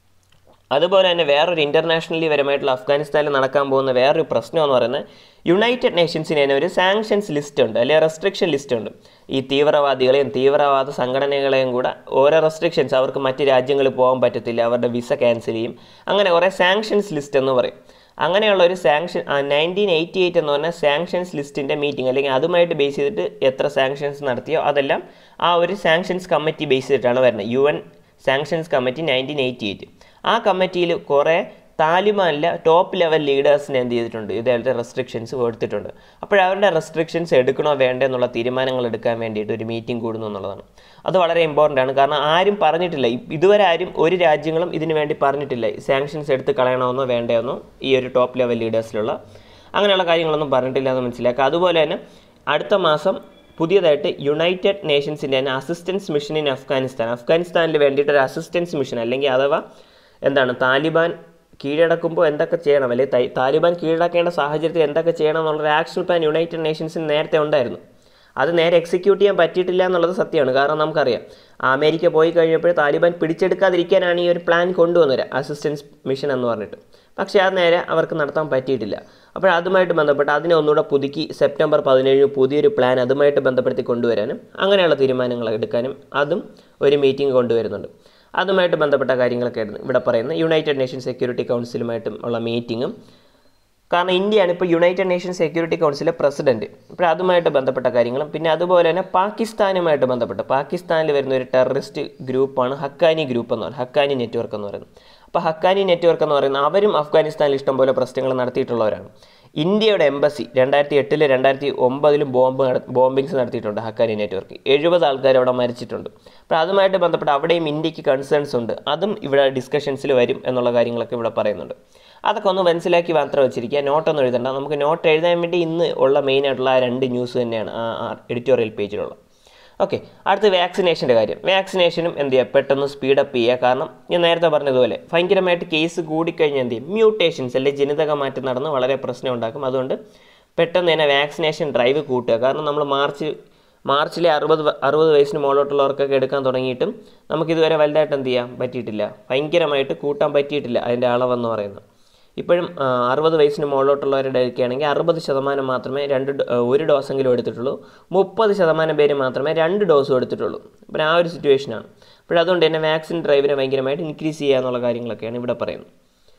അതുപോലെ തന്നെ വേറൊരു ഇൻ്റർനാഷണലി പരമായിട്ടുള്ള അഫ്ഗാനിസ്ഥാനിൽ നടക്കാൻ പോകുന്ന വേറൊരു പ്രശ്നം എന്ന് പറയുന്നത് യുണൈറ്റഡ് നേഷൻസിന് തന്നെ ഒരു സാങ്ഷൻസ് ലിസ്റ്റ് ഉണ്ട് അല്ലെങ്കിൽ റെസ്ട്രിക്ഷൻ ലിസ്റ്റ് ഉണ്ട് ഈ തീവ്രവാദികളെയും തീവ്രവാദ സംഘടനകളെയും കൂടെ ഓരോ റെസ്ട്രിക്ഷൻസ് അവർക്ക് മറ്റ് രാജ്യങ്ങളിൽ പോകാൻ പറ്റത്തില്ല അവരുടെ വിസ ക്യാൻസൽ ചെയ്യും അങ്ങനെ കുറേ സാങ്ഷൻസ് ലിസ്റ്റ് എന്ന് പറയും അങ്ങനെയുള്ള ഒരു സാങ്ഷൻ നയൻറ്റീൻ എയ്റ്റി എയ്റ്റ് എന്ന് പറഞ്ഞാൽ സാങ്ഷൻസ് ലിസ്റ്റിൻ്റെ മീറ്റിംഗ് അല്ലെങ്കിൽ അതുമായിട്ട് ബേസ് ചെയ്തിട്ട് എത്ര സാങ്ഷൻസ് നടത്തിയോ അതെല്ലാം ആ ഒരു സാങ്ഷൻസ് കമ്മിറ്റി ബേസ് ചെയ്തിട്ടാണ് വരുന്നത് U N sanctions committee nineteen eighty eight ആ കമ്മിറ്റിയിൽ കുറേ താലിബാനിലെ ടോപ്പ് ലെവൽ ലീഡേഴ്സിനെ എന്ത് ചെയ്തിട്ടുണ്ട് ഇതേപോലത്തെ റെസ്ട്രിക്ഷൻസ് കൊടുത്തിട്ടുണ്ട് അപ്പോൾ അവരുടെ റെസ്ട്രിക്ഷൻസ് എടുക്കണോ വേണ്ടേ എന്നുള്ള തീരുമാനങ്ങൾ എടുക്കാൻ വേണ്ടിയിട്ട് ഒരു മീറ്റിംഗ് കൂടുന്നു എന്നുള്ളതാണ് അത് വളരെ ഇമ്പോർട്ടൻ്റ് ആണ് കാരണം ആരും പറഞ്ഞിട്ടില്ല ഇതുവരെ ആരും ഒരു രാജ്യങ്ങളും ഇതിനു വേണ്ടി പറഞ്ഞിട്ടില്ല സാങ്ഷൻസ് എടുത്ത് കളയണമെന്നോ വേണ്ടയെന്നോ ഈ ഒരു ടോപ്പ് ലെവൽ ലീഡേഴ്സിലുള്ള അങ്ങനെയുള്ള കാര്യങ്ങളൊന്നും പറഞ്ഞിട്ടില്ല എന്ന് മനസ്സിലാക്കുക അതുപോലെ തന്നെ അടുത്ത മാസം പുതിയതായിട്ട് യുണൈറ്റഡ് നേഷൻസിൻ്റെ തന്നെ അസിസ്റ്റൻസ് മിഷൻ ഇൻ അഫ്ഗാനിസ്ഥാൻ അഫ്ഗാനിസ്ഥാനിൽ വേണ്ടിയിട്ട് ഒരു അസിസ്റ്റൻസ് മിഷൻ അല്ലെങ്കിൽ അഥവാ എന്താണ് താലിബാൻ കീഴടക്കുമ്പോൾ എന്തൊക്കെ ചെയ്യണം അല്ലെങ്കിൽ താലിബാൻ കീഴടക്കേണ്ട സാഹചര്യത്തിൽ എന്തൊക്കെ ചെയ്യണം എന്നുള്ളൊരു ആക്ഷൻ പ്ലാൻ യുണൈറ്റഡ് നേഷൻസിന് നേരത്തെ ഉണ്ടായിരുന്നു അത് നേരെ എക്സിക്യൂട്ട് ചെയ്യാൻ പറ്റിയിട്ടില്ല എന്നുള്ളത് സത്യമാണ് കാരണം നമുക്കറിയാം അമേരിക്ക പോയി കഴിഞ്ഞപ്പോൾ താലിബാൻ പിടിച്ചെടുക്കാതിരിക്കാനാണ് ഈ ഒരു പ്ലാൻ കൊണ്ടുവന്നത് അസിസ്റ്റൻസ് മിഷൻ എന്ന് പറഞ്ഞിട്ട് പക്ഷേ അത് നേരെ അവർക്ക് നടത്താൻ പറ്റിയിട്ടില്ല അപ്പോൾ അതുമായിട്ട് ബന്ധപ്പെട്ട് അതിനെ ഒന്നുകൂടെ പുതുക്കി സെപ്റ്റംബർ പതിനേഴിന് പുതിയൊരു പ്ലാൻ അതുമായിട്ട് ബന്ധപ്പെടുത്തി കൊണ്ടുവരാനും അങ്ങനെയുള്ള തീരുമാനങ്ങൾ എടുക്കാനും അതും ഒരു മീറ്റിംഗ് കൊണ്ടുവരുന്നുണ്ട് അതുമായിട്ട് ബന്ധപ്പെട്ട കാര്യങ്ങളൊക്കെ ആയിരുന്നു ഇവിടെ പറയുന്നത് യുണൈറ്റഡ് നേഷൻ സെക്യൂരിറ്റി കൗൺസിലുമായിട്ടും ഉള്ള മീറ്റിങ്ങും കാരണം ഇന്ത്യയാണ് ഇപ്പോൾ യുണൈറ്റഡ് നേഷൻ സെക്യൂരിറ്റി കൗൺസിലെ പ്രസിഡന്റ് ഇപ്പോൾ അതുമായിട്ട് ബന്ധപ്പെട്ട കാര്യങ്ങളും പിന്നെ അതുപോലെ തന്നെ പാകിസ്ഥാനുമായിട്ട് ബന്ധപ്പെട്ട് പാകിസ്ഥാനിൽ വരുന്ന ഒരു ടെററിസ്റ്റ് ഗ്രൂപ്പാണ് ഹക്കാനി ഗ്രൂപ്പ് എന്ന് പറയുന്നത് ഹക്കാനി നെറ്റ്വർക്ക് എന്ന് പറയുന്നത് അപ്പോൾ ഹക്കാനി നെറ്റ്വർക്ക് എന്ന് പറയുന്നത് അവരും അഫ്ഗാനിസ്ഥാനിൽ ഇഷ്ടംപോലെ പ്രശ്നങ്ങൾ നടത്തിയിട്ടുള്ളവരാണ് ഇന്ത്യയുടെ എംബസി രണ്ടായിരത്തി എട്ടിൽ രണ്ടായിരത്തി ഒമ്പതിലും ബോംബ് ബോംബിങ്സ് നടത്തിയിട്ടുണ്ട് ഹക്കാനി നെറ്റ്വർക്ക് എഴുപത് ആൾക്കാർ അവിടെ മരിച്ചിട്ടുണ്ട് അപ്പോൾ അതുമായിട്ട് ബന്ധപ്പെട്ട് അവിടെയും ഇന്ത്യക്ക് കൺസേൺസ് ഉണ്ട് അതും ഇവിടെ ഡിസ്കഷൻസിൽ വരും എന്നുള്ള കാര്യങ്ങളൊക്കെ ഇവിടെ പറയുന്നുണ്ട് അതൊക്കെ ഒന്ന് മനസ്സിലാക്കി മാത്രം വെച്ചിരിക്കുക നോട്ടൊന്നും എഴുതണ്ട നമുക്ക് നോട്ട് എഴുതാൻ വേണ്ടി ഇന്ന് ഉള്ള മെയിൻ ആയിട്ടുള്ള ആ രണ്ട് ന്യൂസ് തന്നെയാണ് ആ എഡിറ്റോറിയൽ പേജിലുള്ള ഓക്കെ അടുത്ത് വാക്സിനേഷൻ്റെ കാര്യം വാക്സിനേഷനും എന്ത് ചെയ്യുക പെട്ടെന്ന് സ്പീഡപ്പ് ചെയ്യുക കാരണം ഞാൻ നേരത്തെ പറഞ്ഞതുപോലെ ഭയങ്കരമായിട്ട് കേസ് കൂടിക്കഴിഞ്ഞാൽ എന്ത് ചെയ്യും മ്യൂട്ടേഷൻസ് അല്ലെങ്കിൽ ജനിതക മാറ്റം നടന്ന് വളരെ പ്രശ്നം ഉണ്ടാക്കും അതുകൊണ്ട് പെട്ടെന്ന് തന്നെ വാക്സിനേഷൻ ഡ്രൈവ് കൂട്ടുക കാരണം നമ്മൾ മാർച്ച് മാർച്ചിലെ അറുപത് അറുപത് വയസ്സിന് മുകളിലോട്ടുള്ളവർക്കൊക്കെ എടുക്കാൻ തുടങ്ങിയിട്ടും നമുക്കിതുവരെ വലുതായിട്ട് എന്ത് ചെയ്യാൻ പറ്റിയിട്ടില്ല ഭയങ്കരമായിട്ട് കൂട്ടാൻ പറ്റിയിട്ടില്ല അതിൻ്റെ അളവെന്ന് പറയുന്നത് ഇപ്പോഴും അറുപത് വയസ്സിന് മുകളിലോട്ടുള്ളവരുടെ എടുക്കുകയാണെങ്കിൽ അറുപത് ശതമാനം മാത്രമേ രണ്ട് ഒരു ഡോസെങ്കിലും എടുത്തിട്ടുള്ളൂ മുപ്പത് ശതമാനം പേര് മാത്രമേ രണ്ട് ഡോസും എടുത്തിട്ടുള്ളൂ അപ്പോൾ ആ ഒരു സിറ്റുവേഷനാണ് അപ്പോൾ അതുകൊണ്ട് തന്നെ വാക്സിൻ ഡ്രൈവിനെ ഭയങ്കരമായിട്ട് ഇൻക്രീസ് ചെയ്യുക എന്നുള്ള കാര്യങ്ങളൊക്കെയാണ് ഇവിടെ പറയുന്നത്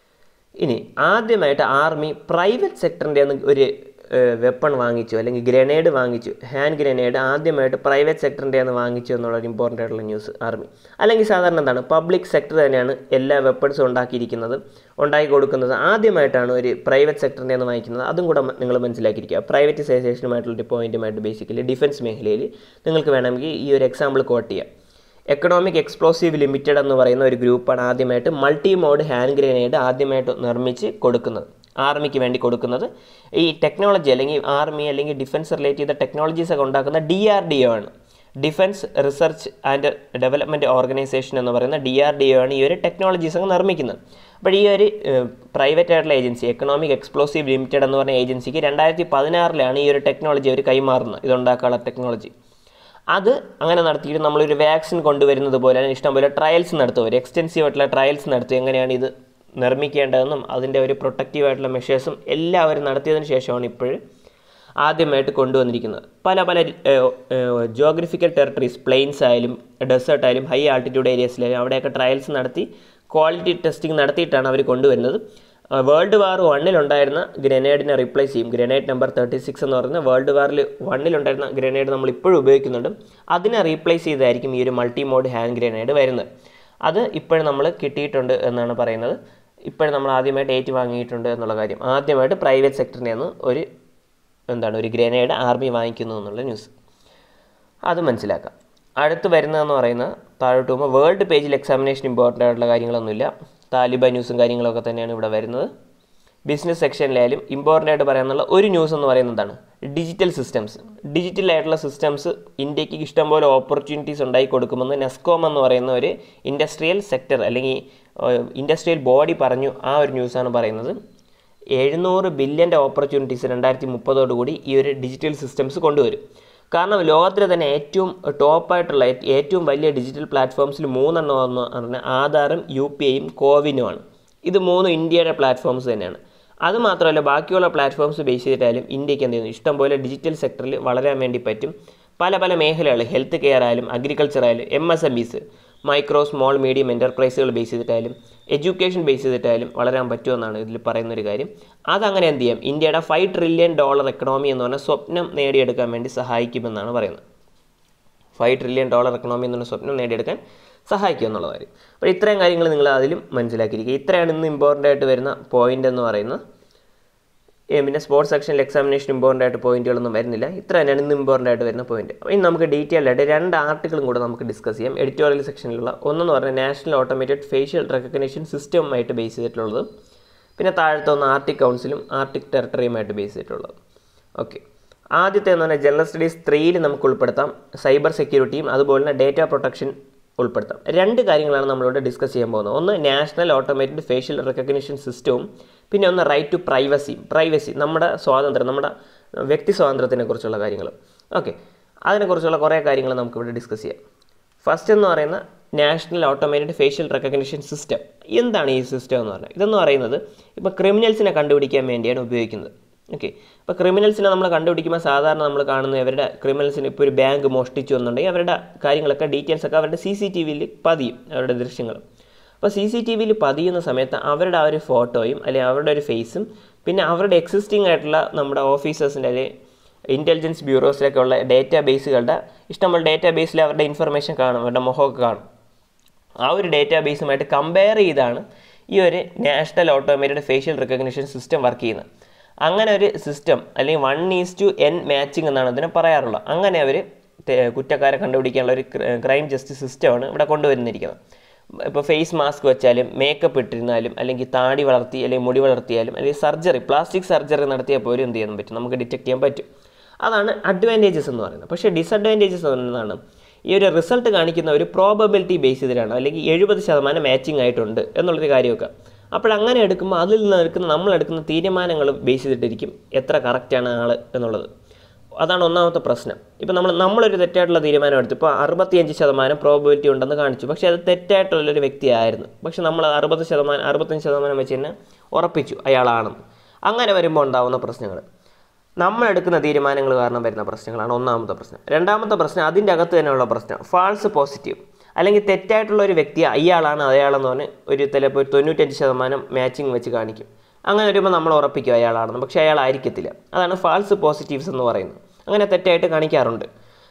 ഇനി ആദ്യമായിട്ട് ആർമി പ്രൈവറ്റ് സെക്ടറിൻ്റെ ഒരു വെപ്പൺ വാങ്ങിച്ചു അല്ലെങ്കിൽ ഗ്രനേഡ് വാങ്ങിച്ചു ഹാൻഡ് ഗ്രനേഡ് ആദ്യമായിട്ട് പ്രൈവറ്റ് സെക്ടറിൻ്റെ നിന്ന് വാങ്ങിച്ചു എന്നുള്ള ഒരു ഇമ്പോർട്ടൻ്റ് ആയിട്ടുള്ള ന്യൂസ് ആർമി അല്ലെങ്കിൽ സാധാരണ എന്താണ് പബ്ലിക് സെക്ടർ തന്നെയാണ് എല്ലാ വെപ്പൺസും ഉണ്ടാക്കിയിരിക്കുന്നത് ഉണ്ടാക്കി കൊടുക്കുന്നത് ആദ്യമായിട്ടാണ് ഒരു പ്രൈവറ്റ് സെക്ടറിൻ്റെ നിന്ന് വാങ്ങിക്കുന്നത് അതും കൂടെ നിങ്ങൾ മനസ്സിലാക്കിയിരിക്കുക പ്രൈവറ്റൈസേഷനുമായിട്ടുള്ളൊരു പോയിന്റുമായിട്ട് ബേസിക്കലി ഡിഫൻസ് മേഖലയിൽ നിങ്ങൾക്ക് വേണമെങ്കിൽ ഈ ഒരു എക്സാമ്പിൾ കോട്ട് ചെയ്യാം എക്കണോമിക് എക്സ്പ്ലോസീവ് ലിമിറ്റഡ് എന്ന് പറയുന്ന ഒരു ഗ്രൂപ്പാണ് ആദ്യമായിട്ട് മൾട്ടി മോഡ് ഹാൻഡ് ഗ്രനേഡ് ആദ്യമായിട്ട് നിർമ്മിച്ച് കൊടുക്കുന്നത് ആർമിക്ക് വേണ്ടി കൊടുക്കുന്നത് ഈ ടെക്നോളജി അല്ലെങ്കിൽ ആർമി അല്ലെങ്കിൽ ഡിഫൻസ് റിലേറ്റ് ചെയ്ത ടെക്നോളജീസ് ഒക്കെ ഉണ്ടാക്കുന്ന ഡി ആർ ഡി ഒ ആണ് defence research and development organisation എന്ന് പറയുന്ന ഡി ആർ ഡി ഒ ആണ് ഈ ഒരു ടെക്നോളജീസ് ഒക്കെ നിർമ്മിക്കുന്നത് അപ്പോൾ ഈ ഒരു പ്രൈവറ്റ് ആയിട്ടുള്ള ഏജൻസി എക്കണോമിക് എക്സ്പ്ലോസീവ് ലിമിറ്റഡ് എന്ന് പറഞ്ഞ ഏജൻസിക്ക് രണ്ടായിരത്തി പതിനാറിലാണ് ഈ ഒരു ടെക്നോളജി അവർ കൈമാറുന്നത് ഇതുണ്ടാക്കാനുള്ള ടെക്നോളജി അത് അങ്ങനെ നടത്തിയിട്ട് നമ്മളൊരു വാക്സിൻ കൊണ്ടുവരുന്നത് പോലെ ഇഷ്ടംപോലെ ട്രയൽസ് നടത്തും ഒരു എക്സ്റ്റെൻസീവ് ആയിട്ടുള്ള ട്രയൽസ് നടത്തും എങ്ങനെയാണ് ഇത് നിർമ്മിക്കേണ്ടതെന്നും അതിൻ്റെ ഒരു പ്രൊട്ടക്റ്റീവ് ആയിട്ടുള്ള മെഷേഴ്സും എല്ലാവരും നടത്തിയതിന് ശേഷമാണ് ഇപ്പോഴും ആദ്യമായിട്ട് കൊണ്ടുവന്നിരിക്കുന്നത് പല പല ജോഗ്രഫിക്കൽ ടെറിട്ടറീസ് പ്ലെയിൻസ് ആയാലും ഡെസേർട്ട് ആയാലും ഹൈ ആൾട്ടിറ്റ്യൂഡ് ഏരിയസിലായാലും അവിടെയൊക്കെ ട്രയൽസ് നടത്തി ക്വാളിറ്റി ടെസ്റ്റിംഗ് നടത്തിയിട്ടാണ് അവർ കൊണ്ടുവരുന്നത് വേൾഡ് വാർ വണ്ണിലുണ്ടായിരുന്ന ഗ്രനേഡിനെ റീപ്ലേസ് ചെയ്യും ഗ്രനേഡ് നമ്പർ തേർട്ടി സിക്സ് എന്ന് പറയുന്ന വേൾഡ് വാറിൽ വണ്ണിലുണ്ടായിരുന്ന ഗ്രനേഡ് നമ്മൾ ഇപ്പോഴും ഉപയോഗിക്കുന്നുണ്ട് അതിനെ റീപ്ലേസ് ചെയ്തായിരിക്കും ഈ ഒരു മൾട്ടി മോഡ് ഹാൻഡ് ഗ്രനേഡ് വരുന്നത് അത് ഇപ്പോഴും നമ്മൾ കിട്ടിയിട്ടുണ്ട് എന്നാണ് പറയുന്നത് ഇപ്പോഴും നമ്മൾ ആദ്യമായിട്ട് ഏറ്റ് വാങ്ങിയിട്ടുണ്ട് എന്നുള്ള കാര്യം ആദ്യമായിട്ട് പ്രൈവറ്റ് സെക്ടറിൽ നിന്ന് ഒരു എന്താണ് ഒരു ഗ്രനേഡ് ആർമി വാങ്ങിക്കുന്നു എന്നുള്ള ന്യൂസ് അത് മനസ്സിലാക്കാം അടുത്ത് വരുന്നതെന്ന് പറയുന്നത് താഴോട്ട് പോകുമ്പോൾ വേൾഡ് പേജിൽ എക്സാമിനേഷൻ ഇമ്പോർട്ടൻ്റ് ആയിട്ടുള്ള കാര്യങ്ങളൊന്നുമില്ല താലിബ ന്യൂസും കാര്യങ്ങളൊക്കെ തന്നെയാണ് ഇവിടെ വരുന്നത് ബിസിനസ് സെക്ഷനിലായാലും ഇമ്പോർട്ടൻ്റ് ആയിട്ട് പറയാനുള്ള ഒരു ന്യൂസ് എന്ന് പറയുന്നതാണ് ഡിജിറ്റൽ സിസ്റ്റംസ് ഡിജിറ്റൽ ആയിട്ടുള്ള സിസ്റ്റംസ് ഇന്ത്യക്ക് ഇഷ്ടംപോലെ ഓപ്പർച്യൂണിറ്റീസ് ഉണ്ടായി കൊടുക്കുമെന്ന് നെസ്കോം എന്ന് പറയുന്ന ഒരു ഇൻഡസ്ട്രിയൽ സെക്ടർ അല്ലെങ്കിൽ ഇൻഡസ്ട്രിയൽ ബോഡി പറഞ്ഞു ആ ഒരു ന്യൂസാണ് പറയുന്നത് എഴുന്നൂറ് ബില്യൻ്റെ ഓപ്പർച്യൂണിറ്റീസ് രണ്ടായിരത്തി മുപ്പതോടുകൂടി ഈ ഒരു ഡിജിറ്റൽ സിസ്റ്റംസ് കൊണ്ടുവരും കാരണം ലോകത്തിലെ തന്നെ ഏറ്റവും ടോപ്പായിട്ടുള്ള ഏറ്റവും വലിയ ഡിജിറ്റൽ പ്ലാറ്റ്ഫോംസിൽ മൂന്നെണ്ണം എന്ന് പറഞ്ഞാൽ ആധാറും യു പി ഐയും കോവിനുമാണ് ഇത് മൂന്നും ഇന്ത്യയുടെ പ്ലാറ്റ്ഫോംസ് തന്നെയാണ് അതുമാത്രമല്ല ബാക്കിയുള്ള പ്ലാറ്റ്ഫോംസ് ബേസ് ചെയ്തിട്ടായാലും ഇന്ത്യക്ക് എന്ത് ചെയ്യുന്നു ഇഷ്ടംപോലെ ഡിജിറ്റൽ സെക്ടറിൽ വളരാൻ വേണ്ടി പറ്റും പല പല മേഖലകൾ ഹെൽത്ത് കെയർ ആയാലും അഗ്രികൾച്ചർ ആയാലും എം എസ് എം ബിസ് മൈക്രോ സ്മോൾ മീഡിയം എൻ്റർപ്രൈസുകൾ ബേസ് ചെയ്തിട്ടായാലും എഡ്യൂക്കേഷൻ ബേസ് ചെയ്തിട്ടായാലും വളരാൻ പറ്റുമെന്നാണ് ഇതിൽ പറയുന്ന ഒരു കാര്യം അതങ്ങനെ എന്ത് ചെയ്യാം ഇന്ത്യയുടെ ഫൈവ് ട്രില്യൺ ഡോളർ എക്കണോമി എന്ന് പറഞ്ഞാൽ സ്വപ്നം നേടിയെടുക്കാൻ വേണ്ടി സഹായിക്കുമെന്നാണ് പറയുന്നത് ഫൈവ് ട്രില്യൺ ഡോളർ എക്കണോമി എന്നുള്ള സ്വപ്നം നേടിയെടുക്കാൻ സഹായിക്കും എന്നുള്ള കാര്യം അപ്പോൾ ഇത്രയും കാര്യങ്ങൾ നിങ്ങൾ അതിലും മനസ്സിലാക്കിയിരിക്കുക ഇത്രയാണ് ഇന്ന് ഇമ്പോർട്ടൻ്റ് ആയിട്ട് വരുന്ന പോയിന്റ് എന്ന് പറയുന്നത് പിന്നെ സ്പോർട്സ് സെക്ഷനിൽ എക്സാമിനേഷൻ ഇമ്പോർട്ടൻ്റ് ആയിട്ട് പോയിന്റുകളൊന്നും വരുന്നില്ല ഇത്ര തന്നെയാണ് ഇന്ന് ഇമ്പോർട്ടൻ്റ് ആയിട്ട് വരുന്ന പോയിന്റ് അപ്പോൾ ഇനി നമുക്ക് ഡീറ്റെയിൽ ആയിട്ട് രണ്ട് ആർട്ടിക്കിളും കൂടെ നമുക്ക് ഡിസ്കസ് ചെയ്യാം എഡിറ്റോറിയൽ സെക്ഷനിലുള്ള ഒന്നെന്ന് പറഞ്ഞാൽ നാഷണൽ ഓട്ടോമേറ്റഡ് ഫേഷ്യൽ റെക്കഗ്നേഷൻ സിസ്റ്റവുമായിട്ട് ബേസ് ചെയ്തിട്ടുള്ളത് പിന്നെ താഴത്തെ ഒന്ന് ആർട്ടിക് കൗൺസിലും ആർട്ടിക് ടെറിട്ടറിയുമായിട്ട് ബേസ് ചെയ്തിട്ടുള്ളത് ഓക്കെ ആദ്യത്തെ എന്ന് പറഞ്ഞാൽ ജനറൽ സ്റ്റഡീസ് ത്രീയിൽ നമുക്ക് ഉൾപ്പെടുത്താം സൈബർ സെക്യൂരിറ്റിയും അതുപോലെ തന്നെ ഡേറ്റ പ്രൊട്ടക്ഷൻ ഉൾപ്പെടുത്താം രണ്ട് കാര്യങ്ങളാണ് നമ്മളിവിടെ ഡിസ്കസ് ചെയ്യാൻ പോകുന്നത് ഒന്ന് നാഷണൽ ഓട്ടോമേറ്റഡ് ഫേഷ്യൽ റെക്കഗ്നിഷൻ സിസ്റ്റവും പിന്നെ ഒന്ന് റൈറ്റ് ടു പ്രൈവസി പ്രൈവസി നമ്മുടെ സ്വാതന്ത്ര്യം നമ്മുടെ വ്യക്തി സ്വാതന്ത്ര്യത്തിനെ കുറിച്ചുള്ള കാര്യങ്ങൾ ഓക്കെ അതിനെക്കുറിച്ചുള്ള കുറേ കാര്യങ്ങൾ നമുക്കിവിടെ ഡിസ്കസ് ചെയ്യാം ഫസ്റ്റ് എന്ന് പറയുന്ന national automated facial recognition system എന്താണ് ഈ സിസ്റ്റം എന്ന് പറഞ്ഞാൽ ഇതെന്ന് പറയുന്നത് ഇപ്പോൾ ക്രിമിനൽസിനെ കണ്ടുപിടിക്കാൻ വേണ്ടിയാണ് ഉപയോഗിക്കുന്നത് ഓക്കെ ഇപ്പോൾ ക്രിമിനൽസിനെ നമ്മൾ കണ്ടുപിടിക്കുമ്പോൾ സാധാരണ നമ്മൾ കാണുന്ന അവരുടെ ക്രിമിനൽസിന് ഇപ്പോൾ ഒരു ബാങ്ക് മോഷ്ടിച്ചു എന്നുണ്ടെങ്കിൽ അവരുടെ കാര്യങ്ങളൊക്കെ ഡീറ്റെയിൽസ് ഒക്കെ അവരുടെ സി സി ടി വിയിൽ പതിയും അവരുടെ ദൃശ്യങ്ങൾ അപ്പോൾ സി സി ടി വിയിൽ പതിയുന്ന സമയത്ത് അവരുടെ ആ ഒരു ഫോട്ടോയും അല്ലെങ്കിൽ അവരുടെ ഒരു ഫേസും പിന്നെ അവരുടെ എക്സിസ്റ്റിംഗ് ആയിട്ടുള്ള നമ്മുടെ ഓഫീസേഴ്സിൻ്റെ അല്ലെങ്കിൽ ഇൻ്റലിജൻസ് ബ്യൂറോസിലൊക്കെ ഉള്ള ഡേറ്റാ ബേസുകളുടെ ഇഷ്ടംപോലെ ഡേറ്റാ ബേസിൽ അവരുടെ ഇൻഫർമേഷൻ കാണും അവരുടെ മുഖമൊക്കെ കാണും ആ ഒരു ഡേറ്റാ ബേസുമായിട്ട് കമ്പയർ ചെയ്താണ് ഈ ഒരു national automated facial recognition system work ചെയ്യുന്നത് അങ്ങനെ ഒരു സിസ്റ്റം അല്ലെങ്കിൽ one is to N matching എന്നാണ് ഇതിനെ പറയാറുള്ളത് അങ്ങനെ അവർ കുറ്റക്കാരെ കണ്ടുപിടിക്കാനുള്ള ഒരു ക്രൈം ജസ്റ്റിസ് സിസ്റ്റമാണ് ഇവിടെ കൊണ്ടുവന്നിരിക്കുന്നത് ഇപ്പോൾ ഫേസ് മാസ്ക് വെച്ചാലും മേക്കപ്പ് ഇട്ടിരുന്നാലും അല്ലെങ്കിൽ താടി വളർത്തി അല്ലെങ്കിൽ മുടി വളർത്തിയാലും അല്ലെങ്കിൽ സർജറി പ്ലാസ്റ്റിക് സർജറി നടത്തിയാൽ പോലും എന്ത് ചെയ്യാൻ പറ്റും നമുക്ക് ഡിറ്റക്ട് ചെയ്യാൻ പറ്റും അതാണ് അഡ്വാൻറ്റേജസ് എന്ന് പറയുന്നത് പക്ഷേ ഡിസഡ്വാൻറ്റേജസ് എന്നതാണ് ഈ ഒരു റിസൾട്ട് കാണിക്കുന്ന ഒരു പ്രോബബിലിറ്റി ബേസ് ചെയ്തിട്ടാണ് അല്ലെങ്കിൽ എഴുപത് ശതമാനം മാച്ചിങ് ആയിട്ടുണ്ട് എന്നുള്ളൊരു കാര്യമൊക്കെ അപ്പോഴങ്ങനെ എടുക്കുമ്പോൾ അതിൽ നിന്ന് എടുക്കുന്ന നമ്മൾ എടുക്കുന്ന തീരുമാനങ്ങൾ ബേസ് ചെയ്തിട്ടിരിക്കും എത്ര കറക്റ്റാണ് ആൾ എന്നുള്ളത് അതാണ് ഒന്നാമത്തെ പ്രശ്നം ഇപ്പം നമ്മൾ നമ്മളൊരു തെറ്റായിട്ടുള്ള തീരുമാനം എടുത്തു ഇപ്പോൾ അറുപത്തിയഞ്ച് ശതമാനം പ്രോബിലിറ്റി ഉണ്ടെന്ന് കാണിച്ചു പക്ഷേ അത് തെറ്റായിട്ടുള്ളൊരു വ്യക്തിയായിരുന്നു പക്ഷേ നമ്മൾ അറുപത് ശതമാനം അറുപത്തഞ്ച് ശതമാനം വെച്ച് തന്നെ ഉറപ്പിച്ചു അയാളാണെന്ന് അങ്ങനെ വരുമ്പോൾ ഉണ്ടാകുന്ന പ്രശ്നങ്ങൾ നമ്മൾ എടുക്കുന്ന തീരുമാനങ്ങൾ കാരണം വരുന്ന പ്രശ്നങ്ങളാണ് ഒന്നാമത്തെ പ്രശ്നം രണ്ടാമത്തെ പ്രശ്നം അതിൻ്റെ അകത്ത് തന്നെയുള്ള പ്രശ്നം ഫാൾസ് പോസിറ്റീവ് അല്ലെങ്കിൽ തെറ്റായിട്ടുള്ള ഒരു വ്യക്തി അയാളാണ് അയാളെന്ന് പറഞ്ഞ് ഒരു ചിലപ്പോൾ ഒരു തൊണ്ണൂറ്റഞ്ച് ശതമാനം മാച്ചിങ് വെച്ച് കാണിക്കും അങ്ങനെ വരുമ്പോൾ നമ്മൾ ഉറപ്പിക്കും അയാളാണെന്ന് പക്ഷേ അയാളായിരിക്കത്തില്ല അതാണ് ഫാൾസ് പോസിറ്റീവ്സ് എന്ന് പറയുന്നത് അങ്ങനെ തെറ്റായിട്ട് കാണിക്കാറുണ്ട്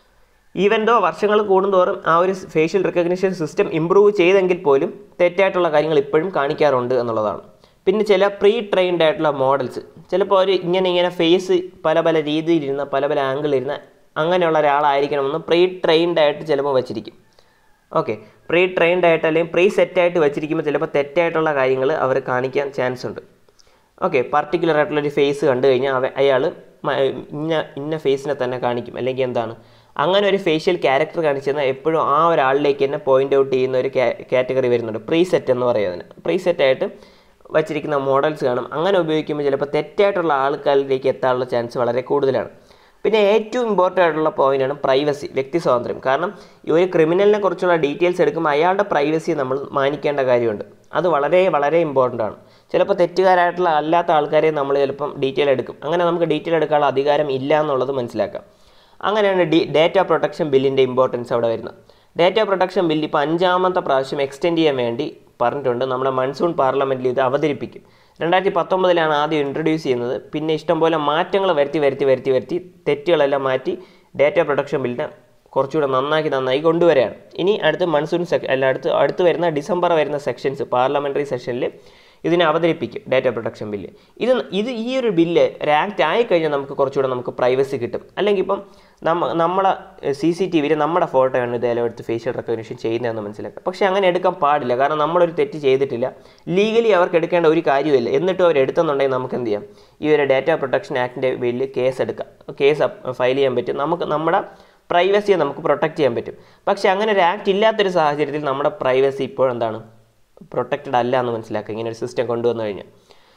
ഈവൻ ദോ വർഷങ്ങൾ കൂടുന്തോറും ആ ഒരു ഫേഷ്യൽ റെക്കഗ്നിഷൻ സിസ്റ്റം ഇമ്പ്രൂവ് ചെയ്തെങ്കിൽ പോലും തെറ്റായിട്ടുള്ള കാര്യങ്ങൾ ഇപ്പോഴും കാണിക്കാറുണ്ട് എന്നുള്ളതാണ് പിന്നെ ചില പ്രീ ട്രെയിൻഡ് ആയിട്ടുള്ള മോഡൽസ് ചിലപ്പോൾ ഒരു ഇങ്ങനെ ഇങ്ങനെ ഫേസ് പല പല രീതിയിലിരുന്ന പല പല ആംഗിളിരുന്ന അങ്ങനെയുള്ള ഒരാളായിരിക്കണമെന്ന് പ്രീ ട്രെയിൻഡ് ആയിട്ട് ചിലപ്പോൾ വെച്ചിരിക്കും ഓക്കെ പ്രീ ട്രെയിൻഡ് ആയിട്ട് അല്ലെങ്കിൽ പ്രീ സെറ്റ് ആയിട്ട് വെച്ചിരിക്കുമ്പോൾ ചിലപ്പോൾ തെറ്റായിട്ടുള്ള കാര്യങ്ങൾ അവർ കാണിക്കാൻ ചാൻസ് ഉണ്ട് ഓക്കെ പർട്ടിക്കുലർ ആയിട്ടുള്ളൊരു ഫേസ് കണ്ടു കഴിഞ്ഞാൽ അവ അയാൾ ഇന്ന ഇന്ന ഫേസിനെ തന്നെ കാണിക്കും അല്ലെങ്കിൽ എന്താണ് അങ്ങനെ ഒരു ഫേഷ്യൽ ക്യാരക്ടർ കാണിച്ചു തന്നാൽ എപ്പോഴും ആ ഒരാളിലേക്ക് തന്നെ പോയിന്റ് ഔട്ട് ചെയ്യുന്ന ഒരു കാറ്റഗറി വരുന്നുണ്ട് പ്രീസെറ്റ് എന്ന് പറയുന്നതിന് പ്രീസെറ്റ് ആയിട്ട് വച്ചിരിക്കുന്ന മോഡൽസ് കാണും അങ്ങനെ ഉപയോഗിക്കുമ്പോൾ ചിലപ്പോൾ തെറ്റായിട്ടുള്ള ആൾക്കാരിലേക്ക് എത്താനുള്ള ചാൻസ് വളരെ കൂടുതലാണ് പിന്നെ ഏറ്റവും ഇമ്പോർട്ടൻ്റ് ആയിട്ടുള്ള പോയിന്റാണ് പ്രൈവസി വ്യക്തി സ്വാതന്ത്ര്യം കാരണം ഈ ഒരു ക്രിമിനലിനെ കുറിച്ചുള്ള ഡീറ്റെയിൽസ് എടുക്കുമ്പോൾ അയാളുടെ പ്രൈവസി നമ്മൾ മാനിക്കേണ്ട കാര്യമുണ്ട് അത് വളരെ വളരെ ഇമ്പോർട്ടൻ്റ് ആണ് ചിലപ്പോൾ തെറ്റുകാരായിട്ടുള്ള അല്ലാത്ത ആൾക്കാരെ നമ്മൾ ചിലപ്പം ഡീറ്റെയിൽ എടുക്കും അങ്ങനെ നമുക്ക് ഡീറ്റെയിൽ എടുക്കാനുള്ള അധികാരം ഇല്ല എന്നുള്ളത് മനസ്സിലാക്കാം അങ്ങനെയാണ് ഡി ഡേറ്റ പ്രൊട്ടക്ഷൻ ബില്ലിൻ്റെ ഇമ്പോർട്ടൻസ് അവിടെ വരുന്നത് ഡേറ്റ പ്രൊട്ടക്ഷൻ ബില്ല് ഇപ്പോൾ അഞ്ചാമത്തെ പ്രാവശ്യം എക്സ്റ്റെൻഡ് ചെയ്യാൻ വേണ്ടി പറഞ്ഞിട്ടുണ്ട് നമ്മുടെ മൺസൂൺ പാർലമെൻറ്റിൽ ഇത് അവതരിപ്പിക്കും രണ്ടായിരത്തി പത്തൊമ്പതിലാണ് ആദ്യം ഇൻട്രൊഡ്യൂസ് ചെയ്യുന്നത് പിന്നെ ഇഷ്ടംപോലെ മാറ്റങ്ങൾ വരുത്തി വരുത്തി വരുത്തി വരുത്തി തെറ്റുകളെല്ലാം മാറ്റി ഡേറ്റ പ്രൊട്ടക്ഷൻ ബില്ലിനെ കുറച്ചുകൂടെ നന്നാക്കി നന്നായി കൊണ്ടുവരികയാണ് ഇനി അടുത്ത് മൺസൂൺ സെക് അല്ല അടുത്ത് അടുത്ത് വരുന്ന ഡിസംബർ വരുന്ന സെക്ഷൻസ് പാർലമെൻ്ററി സെഷനിൽ ഇതിനെ അവതരിപ്പിക്കും ഡാറ്റ പ്രൊട്ടക്ഷൻ ബില്ല് ഇത് ഇത് ഈ ഒരു ബില്ല് ഒരു ആക്ട് ആയിക്കഴിഞ്ഞാൽ നമുക്ക് കുറച്ചുകൂടെ നമുക്ക് പ്രൈവസി കിട്ടും അല്ലെങ്കിൽ ഇപ്പം നമ്മ നമ്മളെ സി സി ടി വിയിൽ നമ്മുടെ ഫോട്ടോയാണ് ഇതെല്ലാം എടുത്ത് ഫേഷ്യൽ റെക്കഗ്നിഷൻ ചെയ്യുന്നതെന്ന് മനസ്സിലാക്കുക പക്ഷേ അങ്ങനെ എടുക്കാൻ പാടില്ല കാരണം നമ്മളൊരു തെറ്റ് ചെയ്തിട്ടില്ല ലീഗലി അവർക്ക് എടുക്കേണ്ട ഒരു കാര്യമില്ല എന്നിട്ടും അവർ എടുത്തെന്നുണ്ടെങ്കിൽ നമുക്ക് എന്ത് ചെയ്യാം ഈ ഒരു ഡാറ്റ പ്രൊട്ടക്ഷൻ ആക്ടിൻ്റെ ബില്ല് കേസ് എടുക്കാം കേസ് ഫയൽ ചെയ്യാൻ പറ്റും നമുക്ക് നമ്മുടെ പ്രൈവസിയെ നമുക്ക് പ്രൊട്ടക്റ്റ് ചെയ്യാൻ പറ്റും പക്ഷേ അങ്ങനെ ഒരു ആക്ട് ഇല്ലാത്തൊരു സാഹചര്യത്തിൽ നമ്മുടെ പ്രൈവസി ഇപ്പോഴെന്താണ് പ്രൊട്ടക്റ്റഡ് അല്ല എന്ന് മനസ്സിലാക്കുക ഇങ്ങനെ ഒരു സിസ്റ്റം കൊണ്ടുവന്നു കഴിഞ്ഞാൽ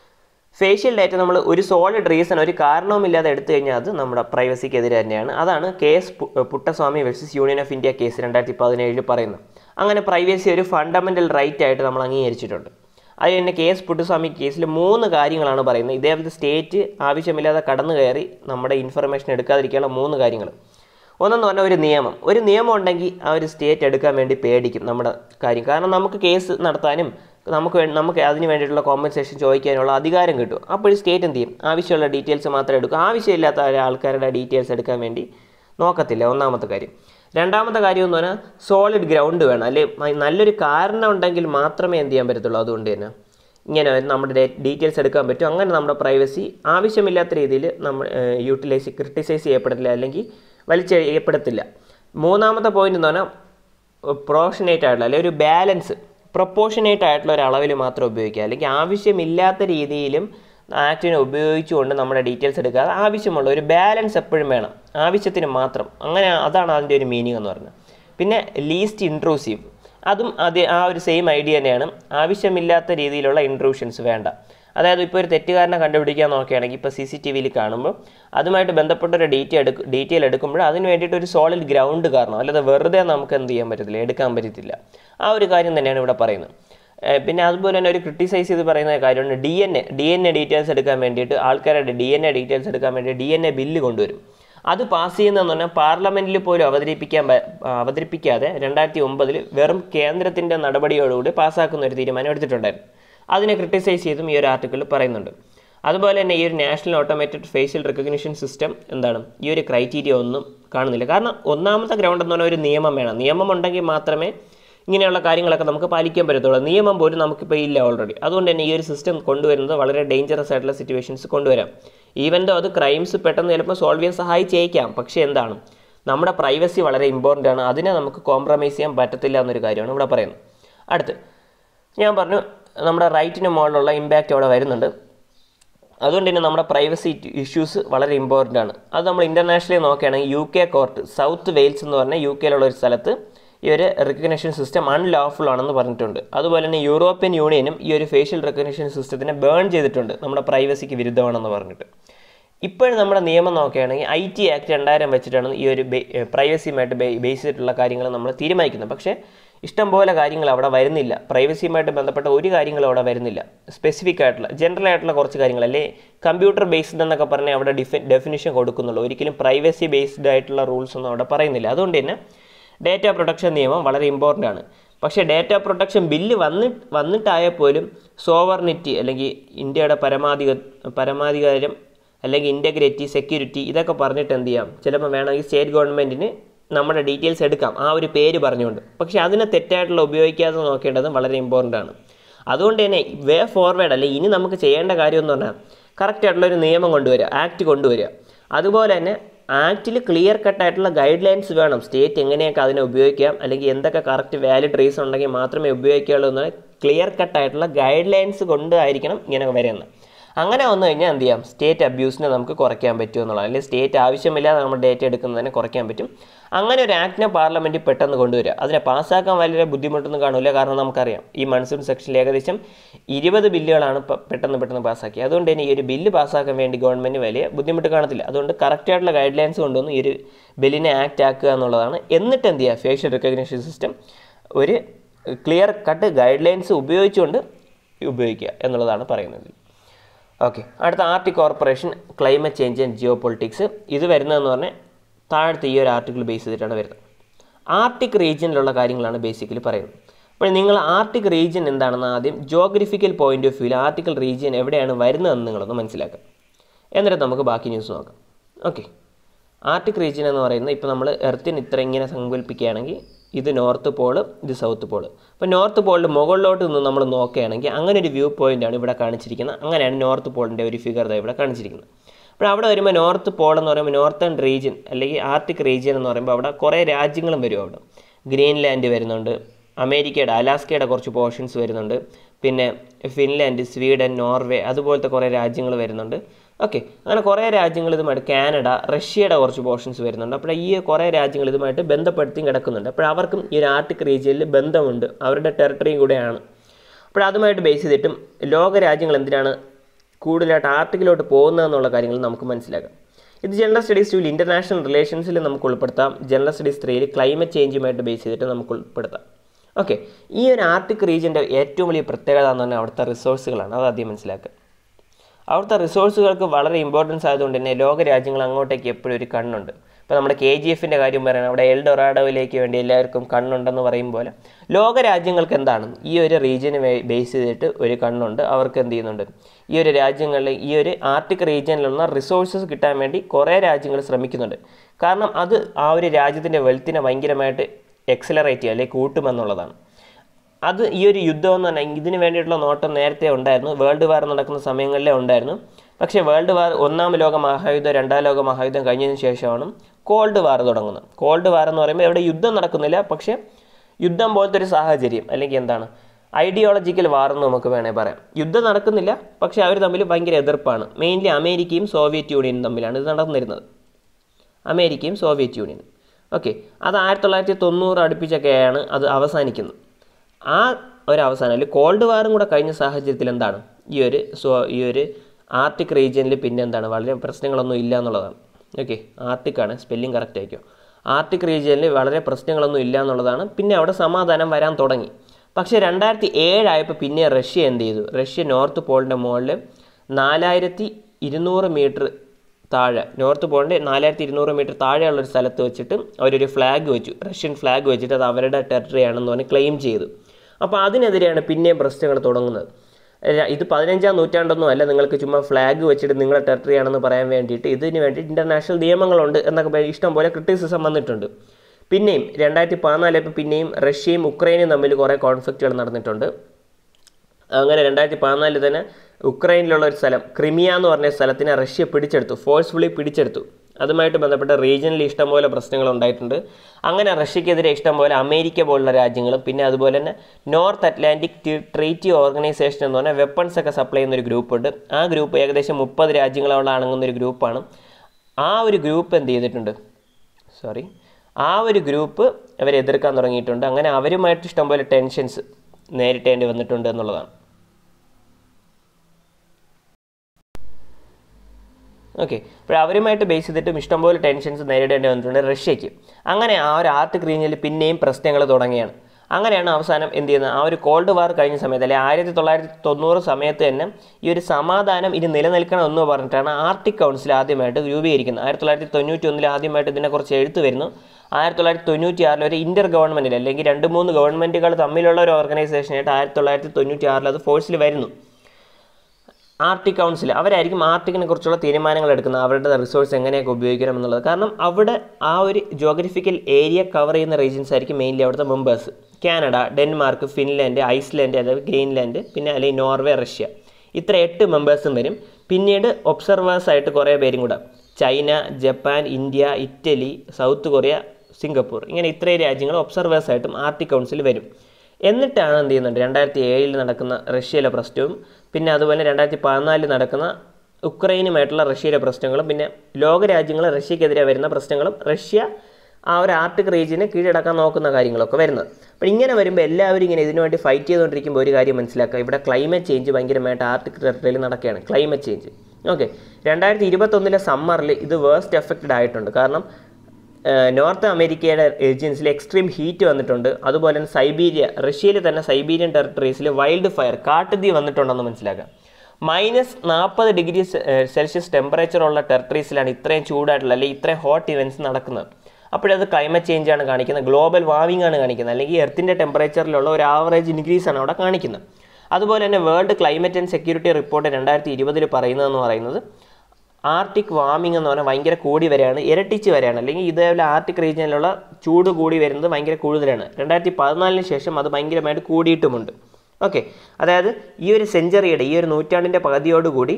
ഫേഷ്യൽ ഡാറ്റ നമ്മൾ ഒരു സോളിഡ് റീസൺ ഒരു കാരണവുമില്ലാതെ എടുത്തു കഴിഞ്ഞാൽ അത് നമ്മുടെ പ്രൈവസിക്ക് എതിരെ തന്നെയാണ് അതാണ് case Puttaswamy versus union of India case രണ്ടായിരത്തി പതിനേഴിൽ പറയുന്നത് അങ്ങനെ പ്രൈവസി ഒരു ഫണ്ടമെൻ്റൽ റൈറ്റ് ആയിട്ട് നമ്മൾ അംഗീകരിച്ചിട്ടുണ്ട് അത് തന്നെ കേസ് പുട്ടുസ്വാമി കേസിൽ മൂന്ന് കാര്യങ്ങളാണ് പറയുന്നത് ഇതേപോലത്തെ സ്റ്റേറ്റ് ആവശ്യമില്ലാതെ കടന്നു കയറി നമ്മുടെ ഇൻഫർമേഷൻ എടുക്കാതിരിക്കാനുള്ള മൂന്ന് കാര്യങ്ങൾ ഒന്നെന്ന് പറഞ്ഞാൽ ഒരു നിയമം ഒരു നിയമം ഉണ്ടെങ്കിൽ ആ ഒരു സ്റ്റേറ്റ് എടുക്കാൻ വേണ്ടി പേടിക്കും നമ്മുടെ കാര്യം കാരണം നമുക്ക് കേസ് നടത്താനും നമുക്ക് വേ- നമുക്ക് അതിന് വേണ്ടിയിട്ടുള്ള കോമ്പൻസേഷൻ ചോദിക്കാനുള്ള അധികാരം കിട്ടും അപ്പോൾ സ്റ്റേറ്റ് എന്ത് ചെയ്യും ആവശ്യമുള്ള ഡീറ്റെയിൽസ് മാത്രം എടുക്കും ആവശ്യമില്ലാത്ത ആൾക്കാരുടെ ഡീറ്റെയിൽസ് എടുക്കാൻ വേണ്ടി നോക്കത്തില്ല ഒന്നാമത്തെ കാര്യം രണ്ടാമത്തെ കാര്യം എന്ന് പറഞ്ഞാൽ സോളിഡ് ഗ്രൗണ്ട് വേണം അല്ലെ മ- നല്ലൊരു കാരണം ഉണ്ടെങ്കിൽ മാത്രമേ എന്ത് ചെയ്യാൻ പറ്റത്തുള്ളൂ അതുകൊണ്ട് തന്നെ ഇങ്ങനെ നമ്മുടെ ഡീറ്റെയിൽസ് എടുക്കാൻ പറ്റും അങ്ങനെ നമ്മുടെ പ്രൈവസി ആവശ്യമില്ലാത്ത രീതിയിൽ നമ്മൾ യൂട്ടിലൈസ് ക്രിട്ടിസൈസ് ചെയ്യപ്പെടത്തില്ല അല്ലെങ്കിൽ വലിച്ചെയ്യപ്പെടത്തില്ല മൂന്നാമത്തെ പോയിന്റ് എന്ന് പറഞ്ഞാൽ പ്രൊപ്പോഷനേറ്റ് ആയിട്ടുള്ള അല്ലെങ്കിൽ ഒരു ബാലൻസ് പ്രൊപ്പോഷനേറ്റ് ആയിട്ടുള്ള ഒരു അളവിൽ മാത്രം ഉപയോഗിക്കുക അല്ലെങ്കിൽ ആവശ്യമില്ലാത്ത രീതിയിലും ആക്ടിനെ ഉപയോഗിച്ചുകൊണ്ട് നമ്മുടെ ഡീറ്റെയിൽസ് എടുക്കാതെ ആവശ്യമുള്ള ഒരു ബാലൻസ് എപ്പോഴും വേണം ആവശ്യത്തിന് മാത്രം അങ്ങനെ അതാണ് അതിൻ്റെ ഒരു മീനിങ് എന്ന് പറയുന്നത് പിന്നെ ലീസ്റ്റ് ഇൻട്രൂസീവ് അതും അത് ആ ഒരു സെയിം ഐഡിയ തന്നെയാണ് ആവശ്യമില്ലാത്ത രീതിയിലുള്ള ഇൻട്രൂഷൻസ് വേണ്ട അതായത് ഇപ്പോൾ ഒരു തെറ്റുകാരനെ കണ്ടുപിടിക്കാൻ നോക്കുകയാണെങ്കിൽ ഇപ്പോൾ സി സി ടി വിയിൽ കാണുമ്പോൾ അതുമായിട്ട് ബന്ധപ്പെട്ട ഒരു ഡീറ്റെയിൽ എടുക്കും ഡീറ്റെയിൽ എടുക്കുമ്പോൾ അതിന് വേണ്ടിയിട്ട് ഒരു സോളിഡ് ഗ്രൗണ്ട് കാരണം അല്ലാതെ വെറുതെ നമുക്ക് എന്ത് ചെയ്യാൻ പറ്റത്തില്ല എടുക്കാൻ പറ്റത്തില്ല ആ ഒരു കാര്യം തന്നെയാണ് ഇവിടെ പറയുന്നത് ഏഹ് പിന്നെ അതുപോലെ തന്നെ ഒരു ക്രിട്ടിസൈസ് ചെയ്ത് പറയുന്ന കാര്യമാണ് D N A D N A details എടുക്കാൻ വേണ്ടിയിട്ട് ആൾക്കാരുടെ ഡി എൻ എ ഡീറ്റെയിൽസ് എടുക്കാൻ വേണ്ടി ഡി എൻ എ ബില്ല് കൊണ്ടുവരും അത് പാസ് ചെയ്യുന്നതെന്ന് പറഞ്ഞാൽ പാർലമെന്റിൽ പോലും അവതരിപ്പിക്കാൻ പ- അവതരിപ്പിക്കാതെ രണ്ടായിരത്തി ഒമ്പതിൽ വെറും കേന്ദ്രത്തിന്റെ നടപടിയോടുകൂടി പാസ്സാക്കുന്ന ഒരു തീരുമാനം എടുത്തിട്ടുണ്ടായിരുന്നു അതിനെ ക്രിട്ടിസൈസ് ചെയ്തും ഈ ഒരു ആർട്ടിക്കിൾ പറയുന്നുണ്ട് അതുപോലെ തന്നെ ഈ ഒരു national automated facial recognition system എന്താണ് ഈ ഒരു ക്രൈറ്റീരിയ ഒന്നും കാണുന്നില്ല കാരണം ഒന്നാമത്തെ ഗ്രൗണ്ട് എന്ന് പറഞ്ഞാൽ ഒരു നിയമം വേണം നിയമം ഉണ്ടെങ്കിൽ മാത്രമേ ഇങ്ങനെയുള്ള കാര്യങ്ങളൊക്കെ നമുക്ക് പാലിക്കാൻ പറ്റത്തുള്ളൂ നിയമം പോലും നമുക്കിപ്പോൾ ഇല്ല ഓൾറെഡി അതുകൊണ്ട് തന്നെ ഈ ഒരു സിസ്റ്റം കൊണ്ടുവരുന്നത് വളരെ ഡേഞ്ചറസ് ആയിട്ടുള്ള സിറ്റുവേഷൻസ് കൊണ്ടുവരാം ഈവൻ ദോ അത് ക്രൈംസ് പെട്ടെന്ന് ചിലപ്പോൾ സോൾവ് ചെയ്യാൻ സഹായിച്ചേക്കാം പക്ഷേ എന്താണ് നമ്മുടെ പ്രൈവസി വളരെ ഇമ്പോർട്ടൻ്റ് ആണ് അതിനെ നമുക്ക് കോംപ്രമൈസ് ചെയ്യാൻ പറ്റത്തില്ല എന്നൊരു കാര്യമാണ് ഇവിടെ പറയുന്നത് അടുത്ത് ഞാൻ പറഞ്ഞു നമ്മുടെ റൈറ്റിന് മുകളിലുള്ള ഇമ്പാക്റ്റ് അവിടെ വരുന്നുണ്ട് അതുകൊണ്ട് തന്നെ നമ്മുടെ പ്രൈവസി ഇഷ്യൂസ് വളരെ ഇമ്പോർട്ടൻ്റ് ആണ് അത് നമ്മൾ ഇൻ്റർനാഷണലി നോക്കുകയാണെങ്കിൽ U K court south Wales എന്ന് പറഞ്ഞ യു കെയിലുള്ള ഒരു സ്ഥലത്ത് ഈ ഒരു റെക്കഗ്നേഷൻ സിസ്റ്റം അൺലോഫുൾ ആണെന്ന് പറഞ്ഞിട്ടുണ്ട് അതുപോലെ തന്നെ യൂറോപ്യൻ യൂണിയനും ഈ ഒരു ഫേഷ്യൽ റെക്കഗ്നേഷൻ സിസ്റ്റത്തിനെ ബേൺ ചെയ്തിട്ടുണ്ട് നമ്മുടെ പ്രൈവസിക്ക് വിരുദ്ധമാണെന്ന് പറഞ്ഞിട്ട് ഇപ്പോഴും നമ്മുടെ നിയമം നോക്കുകയാണെങ്കിൽ ഐ ടി ആക്ട് രണ്ടായിരം വെച്ചിട്ടാണ് ഈ ഒരു പ്രൈവസിയുമായിട്ട് ബേസ് ചെയ്തിട്ടുള്ള കാര്യങ്ങൾ നമ്മൾ തീരുമാനിക്കുന്നത് പക്ഷേ ഇഷ്ടംപോലെ കാര്യങ്ങൾ അവിടെ വരുന്നില്ല പ്രൈവസിയുമായിട്ട് ബന്ധപ്പെട്ട ഒരു കാര്യങ്ങളും അവിടെ വരുന്നില്ല സ്പെസിഫിക് ആയിട്ടുള്ള ജനറൽ ആയിട്ടുള്ള കുറച്ച് കാര്യങ്ങൾ അല്ലേ കമ്പ്യൂട്ടർ ബേസ്ഡ് എന്നൊക്കെ പറഞ്ഞാൽ അവിടെ ഡിഫി ഡെഫിനിഷൻ കൊടുക്കുന്നുള്ളൂ ഒരിക്കലും പ്രൈവസി ബേസ്ഡ് ആയിട്ടുള്ള റൂൾസ് ഒന്നും അവിടെ പറയുന്നില്ല അതുകൊണ്ട് തന്നെ ഡേറ്റ പ്രൊട്ടക്ഷൻ നിയമം വളരെ ഇമ്പോർട്ടൻ്റ് ആണ് പക്ഷേ ഡേറ്റ പ്രൊട്ടക്ഷൻ ബില്ല് വന്നിട്ട് വന്നിട്ടായാൽ പോലും സോവർണിറ്റി അല്ലെങ്കിൽ ഇന്ത്യയുടെ പരമാധിക പരമാധികാരം അല്ലെങ്കിൽ ഇൻറ്റഗ്രിറ്റി സെക്യൂരിറ്റി ഇതൊക്കെ പറഞ്ഞിട്ട് എന്ത് ചെയ്യാം ചിലപ്പോൾ വേണമെങ്കിൽ സ്റ്റേറ്റ് ഗവൺമെൻറ്റിന് നമ്മുടെ ഡീറ്റെയിൽസ് എടുക്കാം ആ ഒരു പേര് പറഞ്ഞുകൊണ്ട് പക്ഷേ അതിനെ തെറ്റായിട്ടുള്ള ഉപയോഗിക്കാതെ നോക്കേണ്ടത് വളരെ ഇമ്പോർട്ടൻ്റ് ആണ് അതുകൊണ്ട് തന്നെ വേ ഫോർവേഡ് അല്ലെ ഇനി നമുക്ക് ചെയ്യേണ്ട കാര്യം എന്ന് പറഞ്ഞാൽ കറക്റ്റ് ആയിട്ടുള്ള ഒരു നിയമം കൊണ്ടുവരിക ആക്ട് കൊണ്ടുവരിക അതുപോലെ തന്നെ ആക്റ്റിൽ ക്ലിയർ കട്ടായിട്ടുള്ള ഗൈഡ് ലൈൻസ് വേണം സ്റ്റേറ്റ് എങ്ങനെയൊക്കെ അതിനെ ഉപയോഗിക്കാം അല്ലെങ്കിൽ എന്തൊക്കെ കറക്റ്റ് വാലിഡ് റീസൺ ഉണ്ടെങ്കിൽ മാത്രമേ ഉപയോഗിക്കുകയുള്ളൂ എന്ന് ക്ലിയർ കട്ടായിട്ടുള്ള ഗൈഡ് ലൈൻസ് കൊണ്ടായിരിക്കണം ഇങ്ങനെ വരുന്നത് അങ്ങനെ വന്നു കഴിഞ്ഞാൽ എന്ത് ചെയ്യാം സ്റ്റേറ്റ് അബ്യൂസിനെ നമുക്ക് കുറയ്ക്കാൻ പറ്റും എന്നുള്ളത് അല്ലെങ്കിൽ സ്റ്റേറ്റ് ആവശ്യമില്ലാതെ നമ്മൾ ഡേറ്റ എടുക്കുന്നതിനെ കുറയ്ക്കാൻ പറ്റും അങ്ങനെ ഒരു ആക്ടിനെ പാർലമെൻറ്റിൽ പെട്ടെന്ന് കൊണ്ടുവരിക അതിനെ പാസ്സാക്കാൻ വളരെ ബുദ്ധിമുട്ടൊന്നും കാണില്ല കാരണം നമുക്കറിയാം ഈ മൺസൂൺ സെക്ഷനിൽ ഏകദേശം ഇരുപത് ബില്ലുകളാണ് ഇപ്പം പെട്ടെന്ന് പെട്ടെന്ന് പാസ്സാക്കിയത് അതുകൊണ്ട് തന്നെ ഈ ഒരു ബില്ല് പാസ്സാക്കാൻ വേണ്ടി ഗവൺമെൻറ് വലിയ ബുദ്ധിമുട്ട് കാണത്തില്ല അതുകൊണ്ട് കറക്റ്റായിട്ടുള്ള ഗൈഡ് ലൈൻസ് കൊണ്ടുവന്ന് ഈ ഒരു ബില്ലിനെ ആക്ട് ആക്കുക എന്നുള്ളതാണ് എന്നിട്ട് എന്ത് ചെയ്യുക ഫേഷ്യൽ റെക്കഗ്നേഷൻ സിസ്റ്റം ഒരു ക്ലിയർ കട്ട് ഗൈഡ് ലൈൻസ് ഉപയോഗിച്ചുകൊണ്ട് ഉപയോഗിക്കുക എന്നുള്ളതാണ് പറയുന്നത് ഓക്കെ അടുത്ത Arctic cooperation climate change and geopolitics ഇത് വരുന്നതെന്ന് പറഞ്ഞാൽ താഴത്തെ ഈ ഒരു ആർട്ടിക്കിൾ ബേസ് ചെയ്തിട്ടാണ് വരുന്നത് ആർട്ടിക് റീജിയനിലുള്ള കാര്യങ്ങളാണ് ബേസിക്കലി പറയുന്നത് അപ്പോൾ നിങ്ങൾ ആർട്ടിക് റീജിയൻ എന്താണെന്ന് ആദ്യം ജോഗ്രഫിക്കൽ പോയിന്റ് ഓഫ് വ്യൂവിൽ ആർട്ടിക്കൽ റീജിയൻ എവിടെയാണ് വരുന്നതെന്ന് നിങ്ങളൊന്ന് മനസ്സിലാക്കുക എന്നിട്ട് നമുക്ക് ബാക്കി ന്യൂസ് നോക്കാം ഓക്കെ ആർട്ടിക് റീജിയൻ എന്ന് പറയുന്നത് ഇപ്പോൾ നമ്മൾ എർത്തിന് ഇത്ര ഇങ്ങനെ സങ്കല്പിക്കുകയാണെങ്കിൽ ഇത് നോർത്ത് പോള് ഇത് സൗത്ത് പോള് അപ്പോൾ നോർത്ത് പോളിൻ്റെ മുകളിലോട്ട് നിന്ന് നമ്മൾ നോക്കുകയാണെങ്കിൽ അങ്ങനെ ഒരു വ്യൂ പോയിൻ്റാണ് ഇവിടെ കാണിച്ചിരിക്കുന്നത് അങ്ങനെയാണ് നോർത്ത് പോളിൻ്റെ ഒരു ഫിഗർ ദാ ഇവിടെ കാണിച്ചിരിക്കുന്നത് അപ്പോൾ അവിടെ വരുമ്പോൾ നോർത്ത് പോൾ എന്ന് പറയുമ്പോൾ നോർത്തേൺ റീജിയൻ അല്ലെങ്കിൽ ആർട്ടിക് റീജിയൻ എന്ന് പറയുമ്പോൾ അവിടെ കുറേ രാജ്യങ്ങളും വരും അവിടെ ഗ്രീൻലാൻഡ് വരുന്നുണ്ട് അമേരിക്കയുടെ അലാസ്കയുടെ കുറച്ച് പോർഷൻസ് വരുന്നുണ്ട് പിന്നെ ഫിൻലാൻഡ് സ്വീഡൻ നോർവേ അതുപോലത്തെ കുറേ രാജ്യങ്ങൾ വരുന്നുണ്ട് ഓക്കെ അങ്ങനെ കുറേ രാജ്യങ്ങൾ ഇതുമായിട്ട് കാനഡ റഷ്യയുടെ കുറച്ച് പോർഷൻസ് വരുന്നുണ്ട് അപ്പോൾ ഈ കുറേ രാജ്യങ്ങൾ ഇതുമായിട്ട് ബന്ധപ്പെടുത്തിയും കിടക്കുന്നുണ്ട് അപ്പോൾ അവർക്കും ഈ ഒരു ആർട്ടിക് റീജിയനിൽ ബന്ധമുണ്ട് അവരുടെ ടെറിട്ടറിയും കൂടെയാണ് അപ്പോൾ അതുമായിട്ട് ബേസ് ചെയ്തിട്ടും ലോക രാജ്യങ്ങൾ എന്തിനാണ് കൂടുതലായിട്ട് ആർട്ടിക്കിലോട്ട് പോകുന്നതെന്നുള്ള കാര്യങ്ങൾ നമുക്ക് മനസ്സിലാക്കാം ഇത് ജനറൽ സ്റ്റഡീസ് ടൂവിൽ ഇൻ്റർനാഷണൽ റിലേഷൻസിൽ നമുക്ക് ഉൾപ്പെടുത്താം ജനറൽ സ്റ്റഡീസ് ത്രീയിൽ ക്ലൈമറ്റ് ചേഞ്ചുമായിട്ട് ബേസ് ചെയ്തിട്ട് നമുക്ക് ഉൾപ്പെടുത്താം ഓക്കെ ഈ ഒരു ആർട്ടിക് റീജിയൻ്റെ ഏറ്റവും വലിയ പ്രത്യേകത എന്ന് പറഞ്ഞാൽ അവിടുത്തെ റിസോഴ്സുകളാണ് അത് ആദ്യം മനസ്സിലാക്കുക അവിടുത്തെ റിസോഴ്സുകൾക്ക് വളരെ ഇമ്പോർട്ടൻസ് ആയതുകൊണ്ട് തന്നെ ലോക രാജ്യങ്ങൾ അങ്ങോട്ടേക്ക് എപ്പോഴും ഒരു കണ്ണുണ്ട് ഇപ്പോൾ നമ്മുടെ കെ ജി എഫിൻ്റെ കാര്യം പറയുന്നത് അവിടെ എൽ ഡൊറാഡോയിലേക്ക് വേണ്ടി എല്ലാവർക്കും കണ്ണുണ്ടെന്ന് പറയും പോലെ ലോക രാജ്യങ്ങൾക്ക് എന്താണ് ഈ ഒരു റീജിയനെ ബേസ് ചെയ്തിട്ട് ഒരു കണ്ണുണ്ട് അവർക്ക് എന്ത് ചെയ്യുന്നുണ്ട് ഈ ഒരു രാജ്യങ്ങളിൽ ഈ ഒരു ആർട്ടിക് റീജിയനിലുള്ള റിസോഴ്സസ് കിട്ടാൻ വേണ്ടി കുറേ രാജ്യങ്ങൾ ശ്രമിക്കുന്നുണ്ട് കാരണം അത് ആ ഒരു രാജ്യത്തിൻ്റെ വെൽത്തിനെ ഭയങ്കരമായിട്ട് എക്സലറേറ്റ് ചെയ്യുക അല്ലെങ്കിൽ കൂട്ടുമെന്നുള്ളതാണ് അത് ഈ ഒരു യുദ്ധം എന്ന് പറഞ്ഞാൽ ഇതിന് വേണ്ടിയിട്ടുള്ള നോട്ടം നേരത്തെ ഉണ്ടായിരുന്നു വേൾഡ് വാർ നടക്കുന്ന സമയങ്ങളിലേ ഉണ്ടായിരുന്നു പക്ഷേ വേൾഡ് വാർ ഒന്നാം ലോക മഹായുദ്ധം രണ്ടാം ലോക മഹായുദ്ധം കഴിഞ്ഞതിന് ശേഷമാണ് കോൾഡ് വാർ തുടങ്ങുന്നത് കോൾഡ് വാർ എന്ന് പറയുമ്പോൾ ഇവിടെ യുദ്ധം നടക്കുന്നില്ല പക്ഷേ യുദ്ധം പോലത്തെ ഒരു സാഹചര്യം അല്ലെങ്കിൽ എന്താണ് ഐഡിയോളജിക്കൽ വാർ എന്ന് നമുക്ക് വേണേൽ പറയാം യുദ്ധം നടക്കുന്നില്ല പക്ഷേ അവർ തമ്മിൽ ഭയങ്കര എതിർപ്പാണ് മെയിൻലി അമേരിക്കയും സോവിയറ്റ് യൂണിയനും തമ്മിലാണ് ഇത് നടന്നിരുന്നത് അമേരിക്കയും സോവിയറ്റ് യൂണിയനും ഓക്കെ അത് ആയിരത്തി തൊള്ളായിരത്തി തൊണ്ണൂറ് അടുപ്പിച്ചൊക്കെയാണ് അത് അവസാനിക്കുന്നത് ആ ഒരു അവസാനം അല്ലെങ്കിൽ കോൾഡ് വാറും കൂടെ കഴിഞ്ഞ സാഹചര്യത്തിൽ എന്താണ് ഈ ഒരു സോ ഈ ഒരു ആർട്ടിക് റീജിയനിൽ പിന്നെ എന്താണ് വളരെ പ്രശ്നങ്ങളൊന്നും ഇല്ല എന്നുള്ളതാണ് ഓക്കെ ആർട്ടിക്കാണ് സ്പെല്ലിംഗ് കറക്റ്റ് ആയിക്കോ ആർട്ടിക് റീജിയനിൽ വളരെ പ്രശ്നങ്ങളൊന്നും ഇല്ല എന്നുള്ളതാണ് പിന്നെ അവിടെ സമാധാനം വരാൻ തുടങ്ങി പക്ഷേ രണ്ടായിരത്തി ഏഴായപ്പോൾ പിന്നെ റഷ്യ എന്ത് ചെയ്തു റഷ്യ നോർത്ത് പോളിൻ്റെ മുകളിൽ നാലായിരത്തി ഇരുന്നൂറ് മീറ്റർ താഴെ നോർത്ത് പോളിൻ്റെ നാലായിരത്തി ഇരുന്നൂറ് മീറ്റർ താഴെയുള്ള ഒരു സ്ഥലത്ത് വെച്ചിട്ട് അവരൊരു ഫ്ലാഗ് വെച്ചു റഷ്യൻ ഫ്ലാഗ് വെച്ചിട്ട് അത് അവരുടെ ടെറിട്ടറി ആണെന്ന് പറഞ്ഞ് ക്ലെയിം ചെയ്തു അപ്പോൾ അതിനെതിരെയാണ് പിന്നെയും പ്രശ്നങ്ങൾ തുടങ്ങുന്നത് ര- ഇത് പതിനഞ്ചാം നൂറ്റാണ്ടൊന്നും അല്ല നിങ്ങൾക്ക് ചുമ്മാ ഫ്ലാഗ് വെച്ചിട്ട് നിങ്ങളുടെ ടെറിട്ടറി ആണെന്ന് പറയാൻ വേണ്ടിയിട്ട് ഇതിന് വേണ്ടി ഇൻ്റർനാഷണൽ നിയമങ്ങളുണ്ട് എന്നൊക്കെ പറ- ഇഷ്ടം പോലെ ക്രിറ്റിസിസം വന്നിട്ടുണ്ട് പിന്നെയും രണ്ടായിരത്തി പതിനാലിപ്പോൾ പിന്നെയും റഷ്യയും ഉക്രൈനും തമ്മിൽ കുറേ കോൺഫ്ലിക്റ്റുകൾ നടന്നിട്ടുണ്ട് അങ്ങനെ രണ്ടായിരത്തി പതിനാലിൽ തന്നെ ഉക്രൈനിലുള്ള ഒരു സ്ഥലം ക്രിമിയ എന്ന് പറഞ്ഞ സ്ഥലത്തിനെ റഷ്യ പിടിച്ചെടുത്തു ഫോഴ്സ്ഫുള്ളി പിടിച്ചെടുത്തു അതുമായിട്ട് ബന്ധപ്പെട്ട റീജിയനിൽ ഇഷ്ടംപോലെ പ്രശ്നങ്ങൾ ഉണ്ടായിട്ടുണ്ട് അങ്ങനെ റഷ്യക്കെതിരെ ഇഷ്ടംപോലെ അമേരിക്ക പോലുള്ള രാജ്യങ്ങളും പിന്നെ അതുപോലെ തന്നെ നോർത്ത് അറ്റ്ലാന്റിക് ടി- ട്രീറ്റി ഓർഗനൈസേഷൻ എന്ന് പറഞ്ഞാൽ വെപ്പൺസ് ഒക്കെ സപ്ലൈ ചെയ്യുന്ന ഒരു ഗ്രൂപ്പുണ്ട് ആ ഗ്രൂപ്പ് ഏകദേശം മുപ്പത് രാജ്യങ്ങളോളം അടങ്ങുന്ന ഒരു ഗ്രൂപ്പാണ് ആ ഒരു ഗ്രൂപ്പ് എന്ത് ചെയ്തിട്ടുണ്ട് സോറി ആ ഒരു ഗ്രൂപ്പ് അവരെ എതിർക്കാൻ തുടങ്ങിയിട്ടുണ്ട് അങ്ങനെ അവരുമായിട്ട് ഇഷ്ടംപോലെ ടെൻഷൻസ് നേരിട്ടേണ്ടി വന്നിട്ടുണ്ട് എന്നുള്ളതാണ് ഓക്കെ അപ്പോൾ അവരുമായിട്ട് ബേസ് ചെയ്തിട്ടും ഇഷ്ടംപോലെ ടെൻഷൻസ് നേരിടേണ്ടി വന്നിട്ടുണ്ട് റഷ്യയ്ക്ക് അങ്ങനെ ആ ഒരു ആർട്ടിക് റീജിയനിൽ പിന്നെയും പ്രശ്നങ്ങൾ തുടങ്ങിയാണ് അങ്ങനെയാണ് അവസാനം എന്ത് ചെയ്യുന്നത് ആ ഒരു കോൾഡ് വാർ കഴിഞ്ഞ സമയത്ത് അല്ലെങ്കിൽ ആയിരത്തി തൊള്ളായിരത്തി തൊണ്ണൂറ് സമയത്ത് തന്നെ ഈ ഒരു സമാധാനം ഇനി നിലനിൽക്കണം എന്ന് പറഞ്ഞിട്ടാണ് ആർട്ടിക് കൗൺസിൽ ആദ്യമായിട്ട് രൂപീകരിക്കുന്നത് ആയിരത്തി തൊള്ളായിരത്തി തൊണ്ണൂറ്റി ഒന്നിൽ ആദ്യമായിട്ട് ഇതിനെക്കുറിച്ച് എഴുത്ത് വരുന്നു ആയിരത്തി തൊള്ളായിരത്തി തൊണ്ണൂറ്റി ആറിൽ ഒരു ഇന്റർ ഗവൺമെൻറ്റിൽ അല്ലെങ്കിൽ രണ്ട് മൂന്ന് ഗവൺമെൻറ്റുകൾ തമ്മിലുള്ള ഒരു ഓർഗനൈസേഷനായിട്ട് ആയിരത്തി തൊള്ളായിരത്തി തൊണ്ണൂറ്റി ആറിൽ അത് ഫോഴ്സിൽ വരുന്നു ആർട്ടിക് കൗൺസിൽ അവരായിരിക്കും ആർട്ടിക്കിനെ കുറിച്ചുള്ള തീരുമാനങ്ങൾ എടുക്കുന്നത് അവരുടെ റിസോഴ്സ് എങ്ങനെയൊക്കെ ഉപയോഗിക്കണം എന്നുള്ളത് കാരണം അവിടെ ആ ഒരു ജോഗ്രഫിക്കൽ ഏരിയ കവർ ചെയ്യുന്ന റീജിയൻസ് ആയിരിക്കും മെയിൻലി അവിടുത്തെ members Canada Denmark Finland Iceland അതായത് ഗ്രീൻലാൻഡ് പിന്നെ അല്ലെങ്കിൽ നോർവേ റഷ്യ ഇത്ര എട്ട് മെമ്പേഴ്സും വരും പിന്നീട് ഒബ്സർവേഴ്സ് ആയിട്ട് കുറേ പേരും കൂടെ China Japan India Italy South Korea Singapore ഇങ്ങനെ ഇത്രയും രാജ്യങ്ങൾ ഒബ്സർവേഴ്സ് ആയിട്ടും ആർട്ടിക് കൗൺസിൽ വരും എന്നിട്ടാണ് എന്ത് ചെയ്യുന്നുണ്ട് രണ്ടായിരത്തി ഏഴിൽ നടക്കുന്ന റഷ്യയിലെ പ്രശ്നവും പിന്നെ അതുപോലെ രണ്ടായിരത്തി പതിനാലിൽ നടക്കുന്ന ഉക്രൈനുമായിട്ടുള്ള റഷ്യയിലെ പ്രശ്നങ്ങളും പിന്നെ ലോകരാജ്യങ്ങൾ റഷ്യക്കെതിരെ വരുന്ന പ്രശ്നങ്ങളും റഷ്യ ആ ഒരു ആർട്ടിക് റീജിയനെ കീഴടക്കാൻ നോക്കുന്ന കാര്യങ്ങളൊക്കെ വരുന്നത് അപ്പോൾ ഇങ്ങനെ വരുമ്പോൾ എല്ലാവരും ഇങ്ങനെ ഇതിനു വേണ്ടി ഫൈറ്റ് ചെയ്തുകൊണ്ടിരിക്കുമ്പോൾ ഒരു കാര്യം മനസ്സിലാക്കുക ഇവിടെ ക്ലൈമറ്റ് ചേഞ്ച് ഭയങ്കരമായിട്ട് ആർട്ടിക് ടെറിട്ടറിയിൽ നടക്കുകയാണ് ക്ലൈമറ്റ് ചേഞ്ച് ഓക്കെ രണ്ടായിരത്തി ഇരുപത്തൊന്നിലെ സമ്മറിൽ ഇത് വേഴ്സ്റ്റ് എഫക്റ്റഡ് ആയിട്ടുണ്ട് കാരണം നോർത്ത് അമേരിക്കയുടെ ഏജൻസിൽ എക്സ്ട്രീം ഹീറ്റ് വന്നിട്ടുണ്ട് അതുപോലെ തന്നെ സൈബീരിയ റഷ്യയിൽ തന്നെ സൈബീരിയൻ ടെറിട്ടറീസിൽ വൈൽഡ് ഫയർ കാട്ടുതീ വന്നിട്ടുണ്ടെന്ന് മനസ്സിലാക്കാം മൈനസ് നാൽപ്പത് ഡിഗ്രി സെൽഷ്യസ് ടെമ്പറേച്ചർ ഉള്ള ടെറിട്ടറീസിലാണ് ഇത്രയും ചൂടായിട്ടുള്ള അല്ലെങ്കിൽ ഇത്രയും ഹോട്ട് ഇവൻറ്റ്സ് നടക്കുന്നത് അപ്പോഴത് ക്ലൈമറ്റ് ചേഞ്ച് ആണ് കാണിക്കുന്നത് ഗ്ലോബൽ വാർമിംഗ് ആണ് കാണിക്കുന്നത് അല്ലെങ്കിൽ എർത്തിൻ്റെ ടെമ്പറേച്ചറിലുള്ള ഒരു ആവറേജ് ഇൻക്രീസ് ആണ് അവിടെ കാണിക്കുന്നത് അതുപോലെ തന്നെ world climate and security report രണ്ടായിരത്തി ഇരുപതിൽ പറയുന്നതെന്ന് പറയുന്നത് ആർട്ടിക് വാർമിംഗ് എന്ന് പറഞ്ഞാൽ ഭയങ്കര കൂടി വരെയാണ് ഇരട്ടിച്ച് വരെയാണ് അല്ലെങ്കിൽ ഇതേപോലെ ആർട്ടിക് റീജിയനിലുള്ള ചൂട് കൂടി വരുന്നത് ഭയങ്കര കൂടുതലാണ് രണ്ടായിരത്തി പതിനാലിന് ശേഷം അത് ഭയങ്കരമായിട്ട് കൂടിയിട്ടുമുണ്ട് ഓക്കെ അതായത് ഈ ഒരു സെഞ്ചുറിയുടെ ഈ ഒരു നൂറ്റാണ്ടിൻ്റെ പകുതിയോടുകൂടി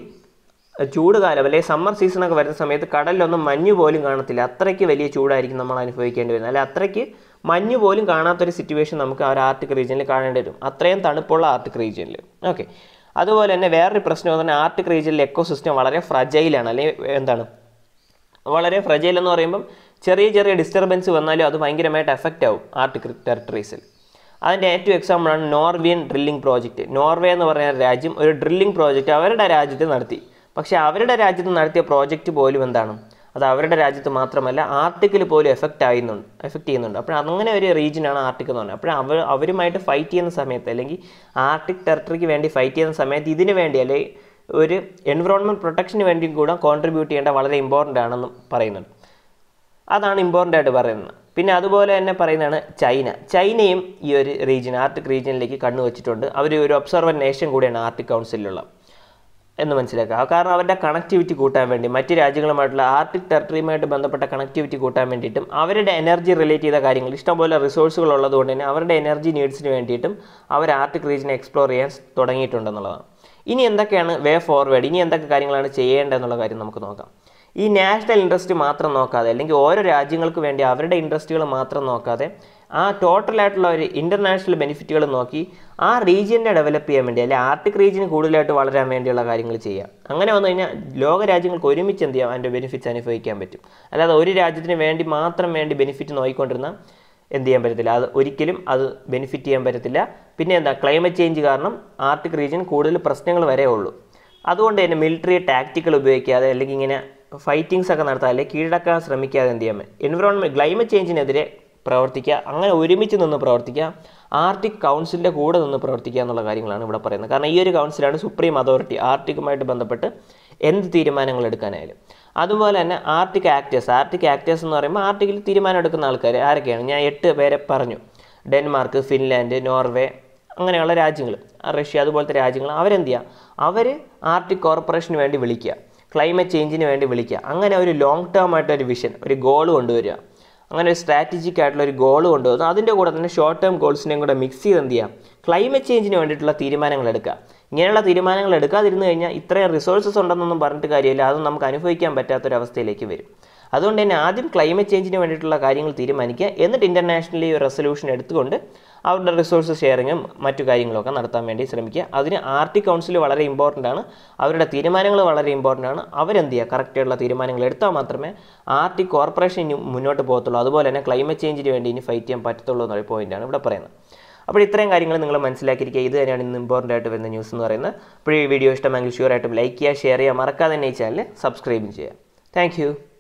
ചൂട് കാലം അല്ലെങ്കിൽ സമ്മർ സീസണൊക്കെ വരുന്ന സമയത്ത് കടലിലൊന്നും മഞ്ഞ് പോലും കാണത്തില്ല അത്രയ്ക്ക് വലിയ ചൂടായിരിക്കും നമ്മൾ അനുഭവിക്കേണ്ടി വരുന്നത് അല്ലെ അത്രയ്ക്ക് മഞ്ഞ് പോലും കാണാത്തൊരു സിറ്റുവേഷൻ നമുക്ക് ആ ഒരു ആർട്ടിക് റീജിയനിൽ കാണേണ്ടി വരും അത്രയും തണുപ്പുള്ള ആർട്ടിക് റീജിയനിൽ ഓക്കെ അതുപോലെ തന്നെ വേറൊരു പ്രശ്നം എന്ന് പറഞ്ഞാൽ ആർട്ടിക് റീജിയനിലെ എക്കോ സിസ്റ്റം വളരെ ഫ്രജൈലാണ് അല്ലെങ്കിൽ എന്താണ് വളരെ ഫ്രജൈൽ എന്ന് പറയുമ്പം ചെറിയ ചെറിയ ഡിസ്റ്റർബൻസ് വന്നാലും അത് ഭയങ്കരമായിട്ട് എഫക്റ്റ് ആവും ആർട്ടിക് ടെറിട്ടറീസിൽ അതിൻ്റെ ഏറ്റവും എക്സാമ്പിളാണ് നോർവിയൻ ഡ്രില്ലിംഗ് പ്രോജക്റ്റ് നോർവേ എന്ന് പറയുന്ന രാജ്യം ഒരു ഡ്രില്ലിംഗ് പ്രോജക്റ്റ് അവരുടെ രാജ്യത്ത് നടത്തി പക്ഷേ അവരുടെ രാജ്യത്ത് നടത്തിയ പ്രോജക്റ്റ് പോലും എന്താണ് അത് അവരുടെ രാജ്യത്ത് മാത്രമല്ല ആർട്ടിക്കിൽ പോലും എഫക്റ്റ് ആയിരുന്നുണ്ട് എഫക്റ്റ് ചെയ്യുന്നുണ്ട് അപ്പോൾ അങ്ങനെ ഒരു റീജിയനാണ് ആർട്ടിക് എന്ന് പറയുന്നത് അപ്പോൾ അവർ അവരുമായിട്ട് ഫൈറ്റ് ചെയ്യുന്ന സമയത്ത് അല്ലെങ്കിൽ ആർട്ടിക് ടെറിട്ടറിക്ക് വേണ്ടി ഫൈറ്റ് ചെയ്യുന്ന സമയത്ത് ഇതിന് വേണ്ടി അല്ലെങ്കിൽ ഒരു എൻവിറോൺമെൻറ്റ് പ്രൊട്ടക്ഷന് വേണ്ടിയും കൂടെ കോൺട്രിബ്യൂട്ട് ചെയ്യേണ്ട വളരെ ഇമ്പോർട്ടൻ്റ് ആണെന്ന് പറയുന്നുണ്ട് അതാണ് ഇമ്പോർട്ടൻ്റ് ആയിട്ട് പറയുന്നത് പിന്നെ അതുപോലെ തന്നെ പറയുന്നതാണ് ചൈന ചൈനയും ഈ ഒരു റീജിയൻ ആർട്ടിക് റീജിയനിലേക്ക് കണ്ണു വെച്ചിട്ടുണ്ട് അവർ ഒരു ഒബ്സർവർ നേഷൻ കൂടിയാണ് ആർട്ടിക് കൗൺസിലുള്ള എന്ന് മനസ്സിലാക്കുക കാരണം അവരുടെ കണക്ടിവിറ്റി കൂട്ടാൻ വേണ്ടി മറ്റ് രാജ്യങ്ങളുമായിട്ടുള്ള ആർട്ടിക് ടെറിട്ടറിയുമായിട്ട് ബന്ധപ്പെട്ട കണക്ടിവിറ്റി കൂട്ടാൻ വേണ്ടിയിട്ടും അവരുടെ എനർജി റിലേറ്റ് ചെയ്ത കാര്യങ്ങൾ ഇഷ്ടംപോലെ റിസോഴ്സുകൾ ഉള്ളതുകൊണ്ട് തന്നെ അവരുടെ എനർജി നീഡ്സിന് വേണ്ടിയിട്ടും അവർ ആർട്ടിക് റീജിയനെ എക്സ്പ്ലോർ ചെയ്യാൻ തുടങ്ങിയിട്ടുണ്ടെന്നുള്ളതാണ് ഇനി എന്തൊക്കെയാണ് വേ ഫോർവേഡ് ഇനി എന്തൊക്കെ കാര്യങ്ങളാണ് ചെയ്യേണ്ടതെന്നുള്ള കാര്യം നമുക്ക് നോക്കാം ഈ നാഷണൽ ഇൻട്രസ്റ്റ് മാത്രം നോക്കാതെ അല്ലെങ്കിൽ ഓരോ രാജ്യങ്ങൾക്ക് വേണ്ടി അവരുടെ ഇൻട്രസ്റ്റുകൾ മാത്രം നോക്കാതെ ആ ടോട്ടലായിട്ടുള്ള ഒരു ഇൻ്റർനാഷണൽ ബെനിഫിറ്റുകൾ നോക്കി ആ റീജിയനെ ഡെവലപ്പ് ചെയ്യാൻ വേണ്ടി അല്ലെങ്കിൽ ആർട്ടിക് റീജിയൻ കൂടുതലായിട്ട് വളരാൻ വേണ്ടിയുള്ള കാര്യങ്ങൾ ചെയ്യാം അങ്ങനെ വന്നു കഴിഞ്ഞാൽ ലോക രാജ്യങ്ങൾക്ക് ഒരുമിച്ച് എന്ത് ചെയ്യാം അതിൻ്റെ ബെനിഫിറ്റ്സ് അനുഭവിക്കാൻ പറ്റും അല്ലാതെ ഒരു രാജ്യത്തിന് വേണ്ടി മാത്രം വേണ്ടി ബെനിഫിറ്റ് നോക്കിക്കൊണ്ടിരുന്ന എന്ത് ചെയ്യാൻ പറ്റത്തില്ല അത് ഒരിക്കലും അത് ബെനിഫിറ്റ് ചെയ്യാൻ പറ്റത്തില്ല പിന്നെ എന്താ ക്ലൈമറ്റ് ചേഞ്ച് കാരണം ആർട്ടിക് റീജിയൻ കൂടുതൽ പ്രശ്നങ്ങൾ വരെ ഉള്ളൂ അതുകൊണ്ട് തന്നെ മിലിറ്ററി ടാക്റ്റിക്കൽ ഉപയോഗിക്കാതെ അല്ലെങ്കിൽ ഇങ്ങനെ ഫൈറ്റിങ്സ് ഒക്കെ നടത്താതെ അല്ലെങ്കിൽ കീഴടക്കാൻ ശ്രമിക്കാതെ എന്ത് ചെയ്യാൻ എൻവിറോൺമെൻറ്റ് ക്ലൈമറ്റ് ചേഞ്ചിനെതിരെ പ്രവർത്തിക്കുക അങ്ങനെ ഒരുമിച്ച് നിന്ന് പ്രവർത്തിക്കുക ആർട്ടിക് കൗൺസിലിൻ്റെ കൂടെ നിന്ന് പ്രവർത്തിക്കുക എന്നുള്ള കാര്യങ്ങളാണ് ഇവിടെ പറയുന്നത് കാരണം ഈ ഒരു കൗൺസിലാണ് സുപ്രീം അതോറിറ്റി ആർട്ടിക്കുമായിട്ട് ബന്ധപ്പെട്ട് എന്ത് തീരുമാനങ്ങൾ എടുക്കാനായാലും അതുപോലെ തന്നെ ആർട്ടിക് ആക്ടേഴ്സ് ആർട്ടിക് ആക്ടേഴ്സ് എന്ന് പറയുമ്പോൾ ആർട്ടിക്കിൽ തീരുമാനം എടുക്കുന്ന ആൾക്കാർ ആരൊക്കെയാണ് ഞാൻ എട്ട് പേരെ പറഞ്ഞു ഡെൻമാർക്ക് ഫിൻലാൻഡ് നോർവേ അങ്ങനെയുള്ള രാജ്യങ്ങൾ റഷ്യ അതുപോലത്തെ രാജ്യങ്ങൾ അവരെന്ത് ചെയ്യുക അവർ ആർട്ടിക് കോർപ്പറേഷന് വേണ്ടി വിളിക്കുക ക്ലൈമറ്റ് ചേഞ്ചിന് വേണ്ടി വിളിക്കുക അങ്ങനെ ഒരു ലോങ് ടേം ആയിട്ട് ഒരു വിഷൻ ഒരു ഗോൾ കൊണ്ടുവരിക അങ്ങനെ ഒരു സ്ട്രാറ്റജിക് ആയിട്ടുള്ള ഒരു ഗോൾ കൊണ്ടുവന്നു അതിൻ്റെ കൂടെ തന്നെ ഷോർട്ട് ടേം ഗോൾസിനെയും കൂടെ മിക്സ് ചെയ്ത് എന്ത് ചെയ്യാം ക്ലൈമറ്റ് ചേഞ്ചിന് വേണ്ടിയിട്ടുള്ള തീരുമാനങ്ങൾ എടുക്കുക ഇങ്ങനെയുള്ള തീരുമാനങ്ങൾ എടുക്കാതിരുന്നു കഴിഞ്ഞാൽ ഇത്രയും റിസോഴ്സസ് ഉണ്ടെന്നൊന്നും പറഞ്ഞിട്ട് കാര്യമില്ല അത് നമുക്ക് അനുഭവിക്കാൻ പറ്റാത്തൊരവസ്ഥയിലേക്ക് വരും അതുകൊണ്ട് തന്നെ ആദ്യം ക്ലൈമറ്റ് ചേഞ്ചിന് വേണ്ടിയിട്ടുള്ള കാര്യങ്ങൾ തീരുമാനിക്കുക എന്നിട്ട് ഇൻ്റർനാഷണലി ഒരു റെസൊല്യൂഷൻ എടുത്തുകൊണ്ട് അവരുടെ റിസോഴ്സ് ഷെയറിങ്ങും മറ്റു കാര്യങ്ങളൊക്കെ നടത്താൻ വേണ്ടി ശ്രമിക്കുക അതിന് ആർട്ടിക് കൗൺസിൽ വളരെ ഇമ്പോർട്ടൻ്റ് ആണ് അവരുടെ തീരുമാനങ്ങൾ വളരെ ഇമ്പോർട്ടൻ്റ് ആണ് അവരെന്ത് ചെയ്യുക കറക്റ്റായിട്ടുള്ള തീരുമാനങ്ങൾ എടുത്താൽ മാത്രമേ ആർട്ടിക് കോർപ്പറേഷൻ ഇനി മുന്നോട്ട് പോകത്തുള്ളൂ അതുപോലെ തന്നെ ക്ലൈമറ്റ് ചേഞ്ചിന് വേണ്ടി ഇനി ഫൈറ്റ് ചെയ്യാൻ പറ്റത്തുള്ളൂ എന്നൊരു പോയിന്റാണ് ഇവിടെ പറയുന്നത് അപ്പോൾ ഇത്രയും കാര്യങ്ങൾ നിങ്ങൾ മനസ്സിലാക്കിയിരിക്കുക ഇത് തന്നെയാണ് ഇന്ന് ഇമ്പോർട്ടൻ്റ് ആയിട്ട് വരുന്ന ന്യൂസ് എന്ന് പറയുന്നത് അപ്പോൾ ഈ വീഡിയോ ഇഷ്ടമെങ്കിൽ ഷുവറായിട്ടും ലൈക്ക് ചെയ്യുക ഷെയർ ചെയ്യുക മറക്കാതെ തന്നെ ഈ ചാനൽ സബ്സ്ക്രൈബും ചെയ്യുക താങ്ക്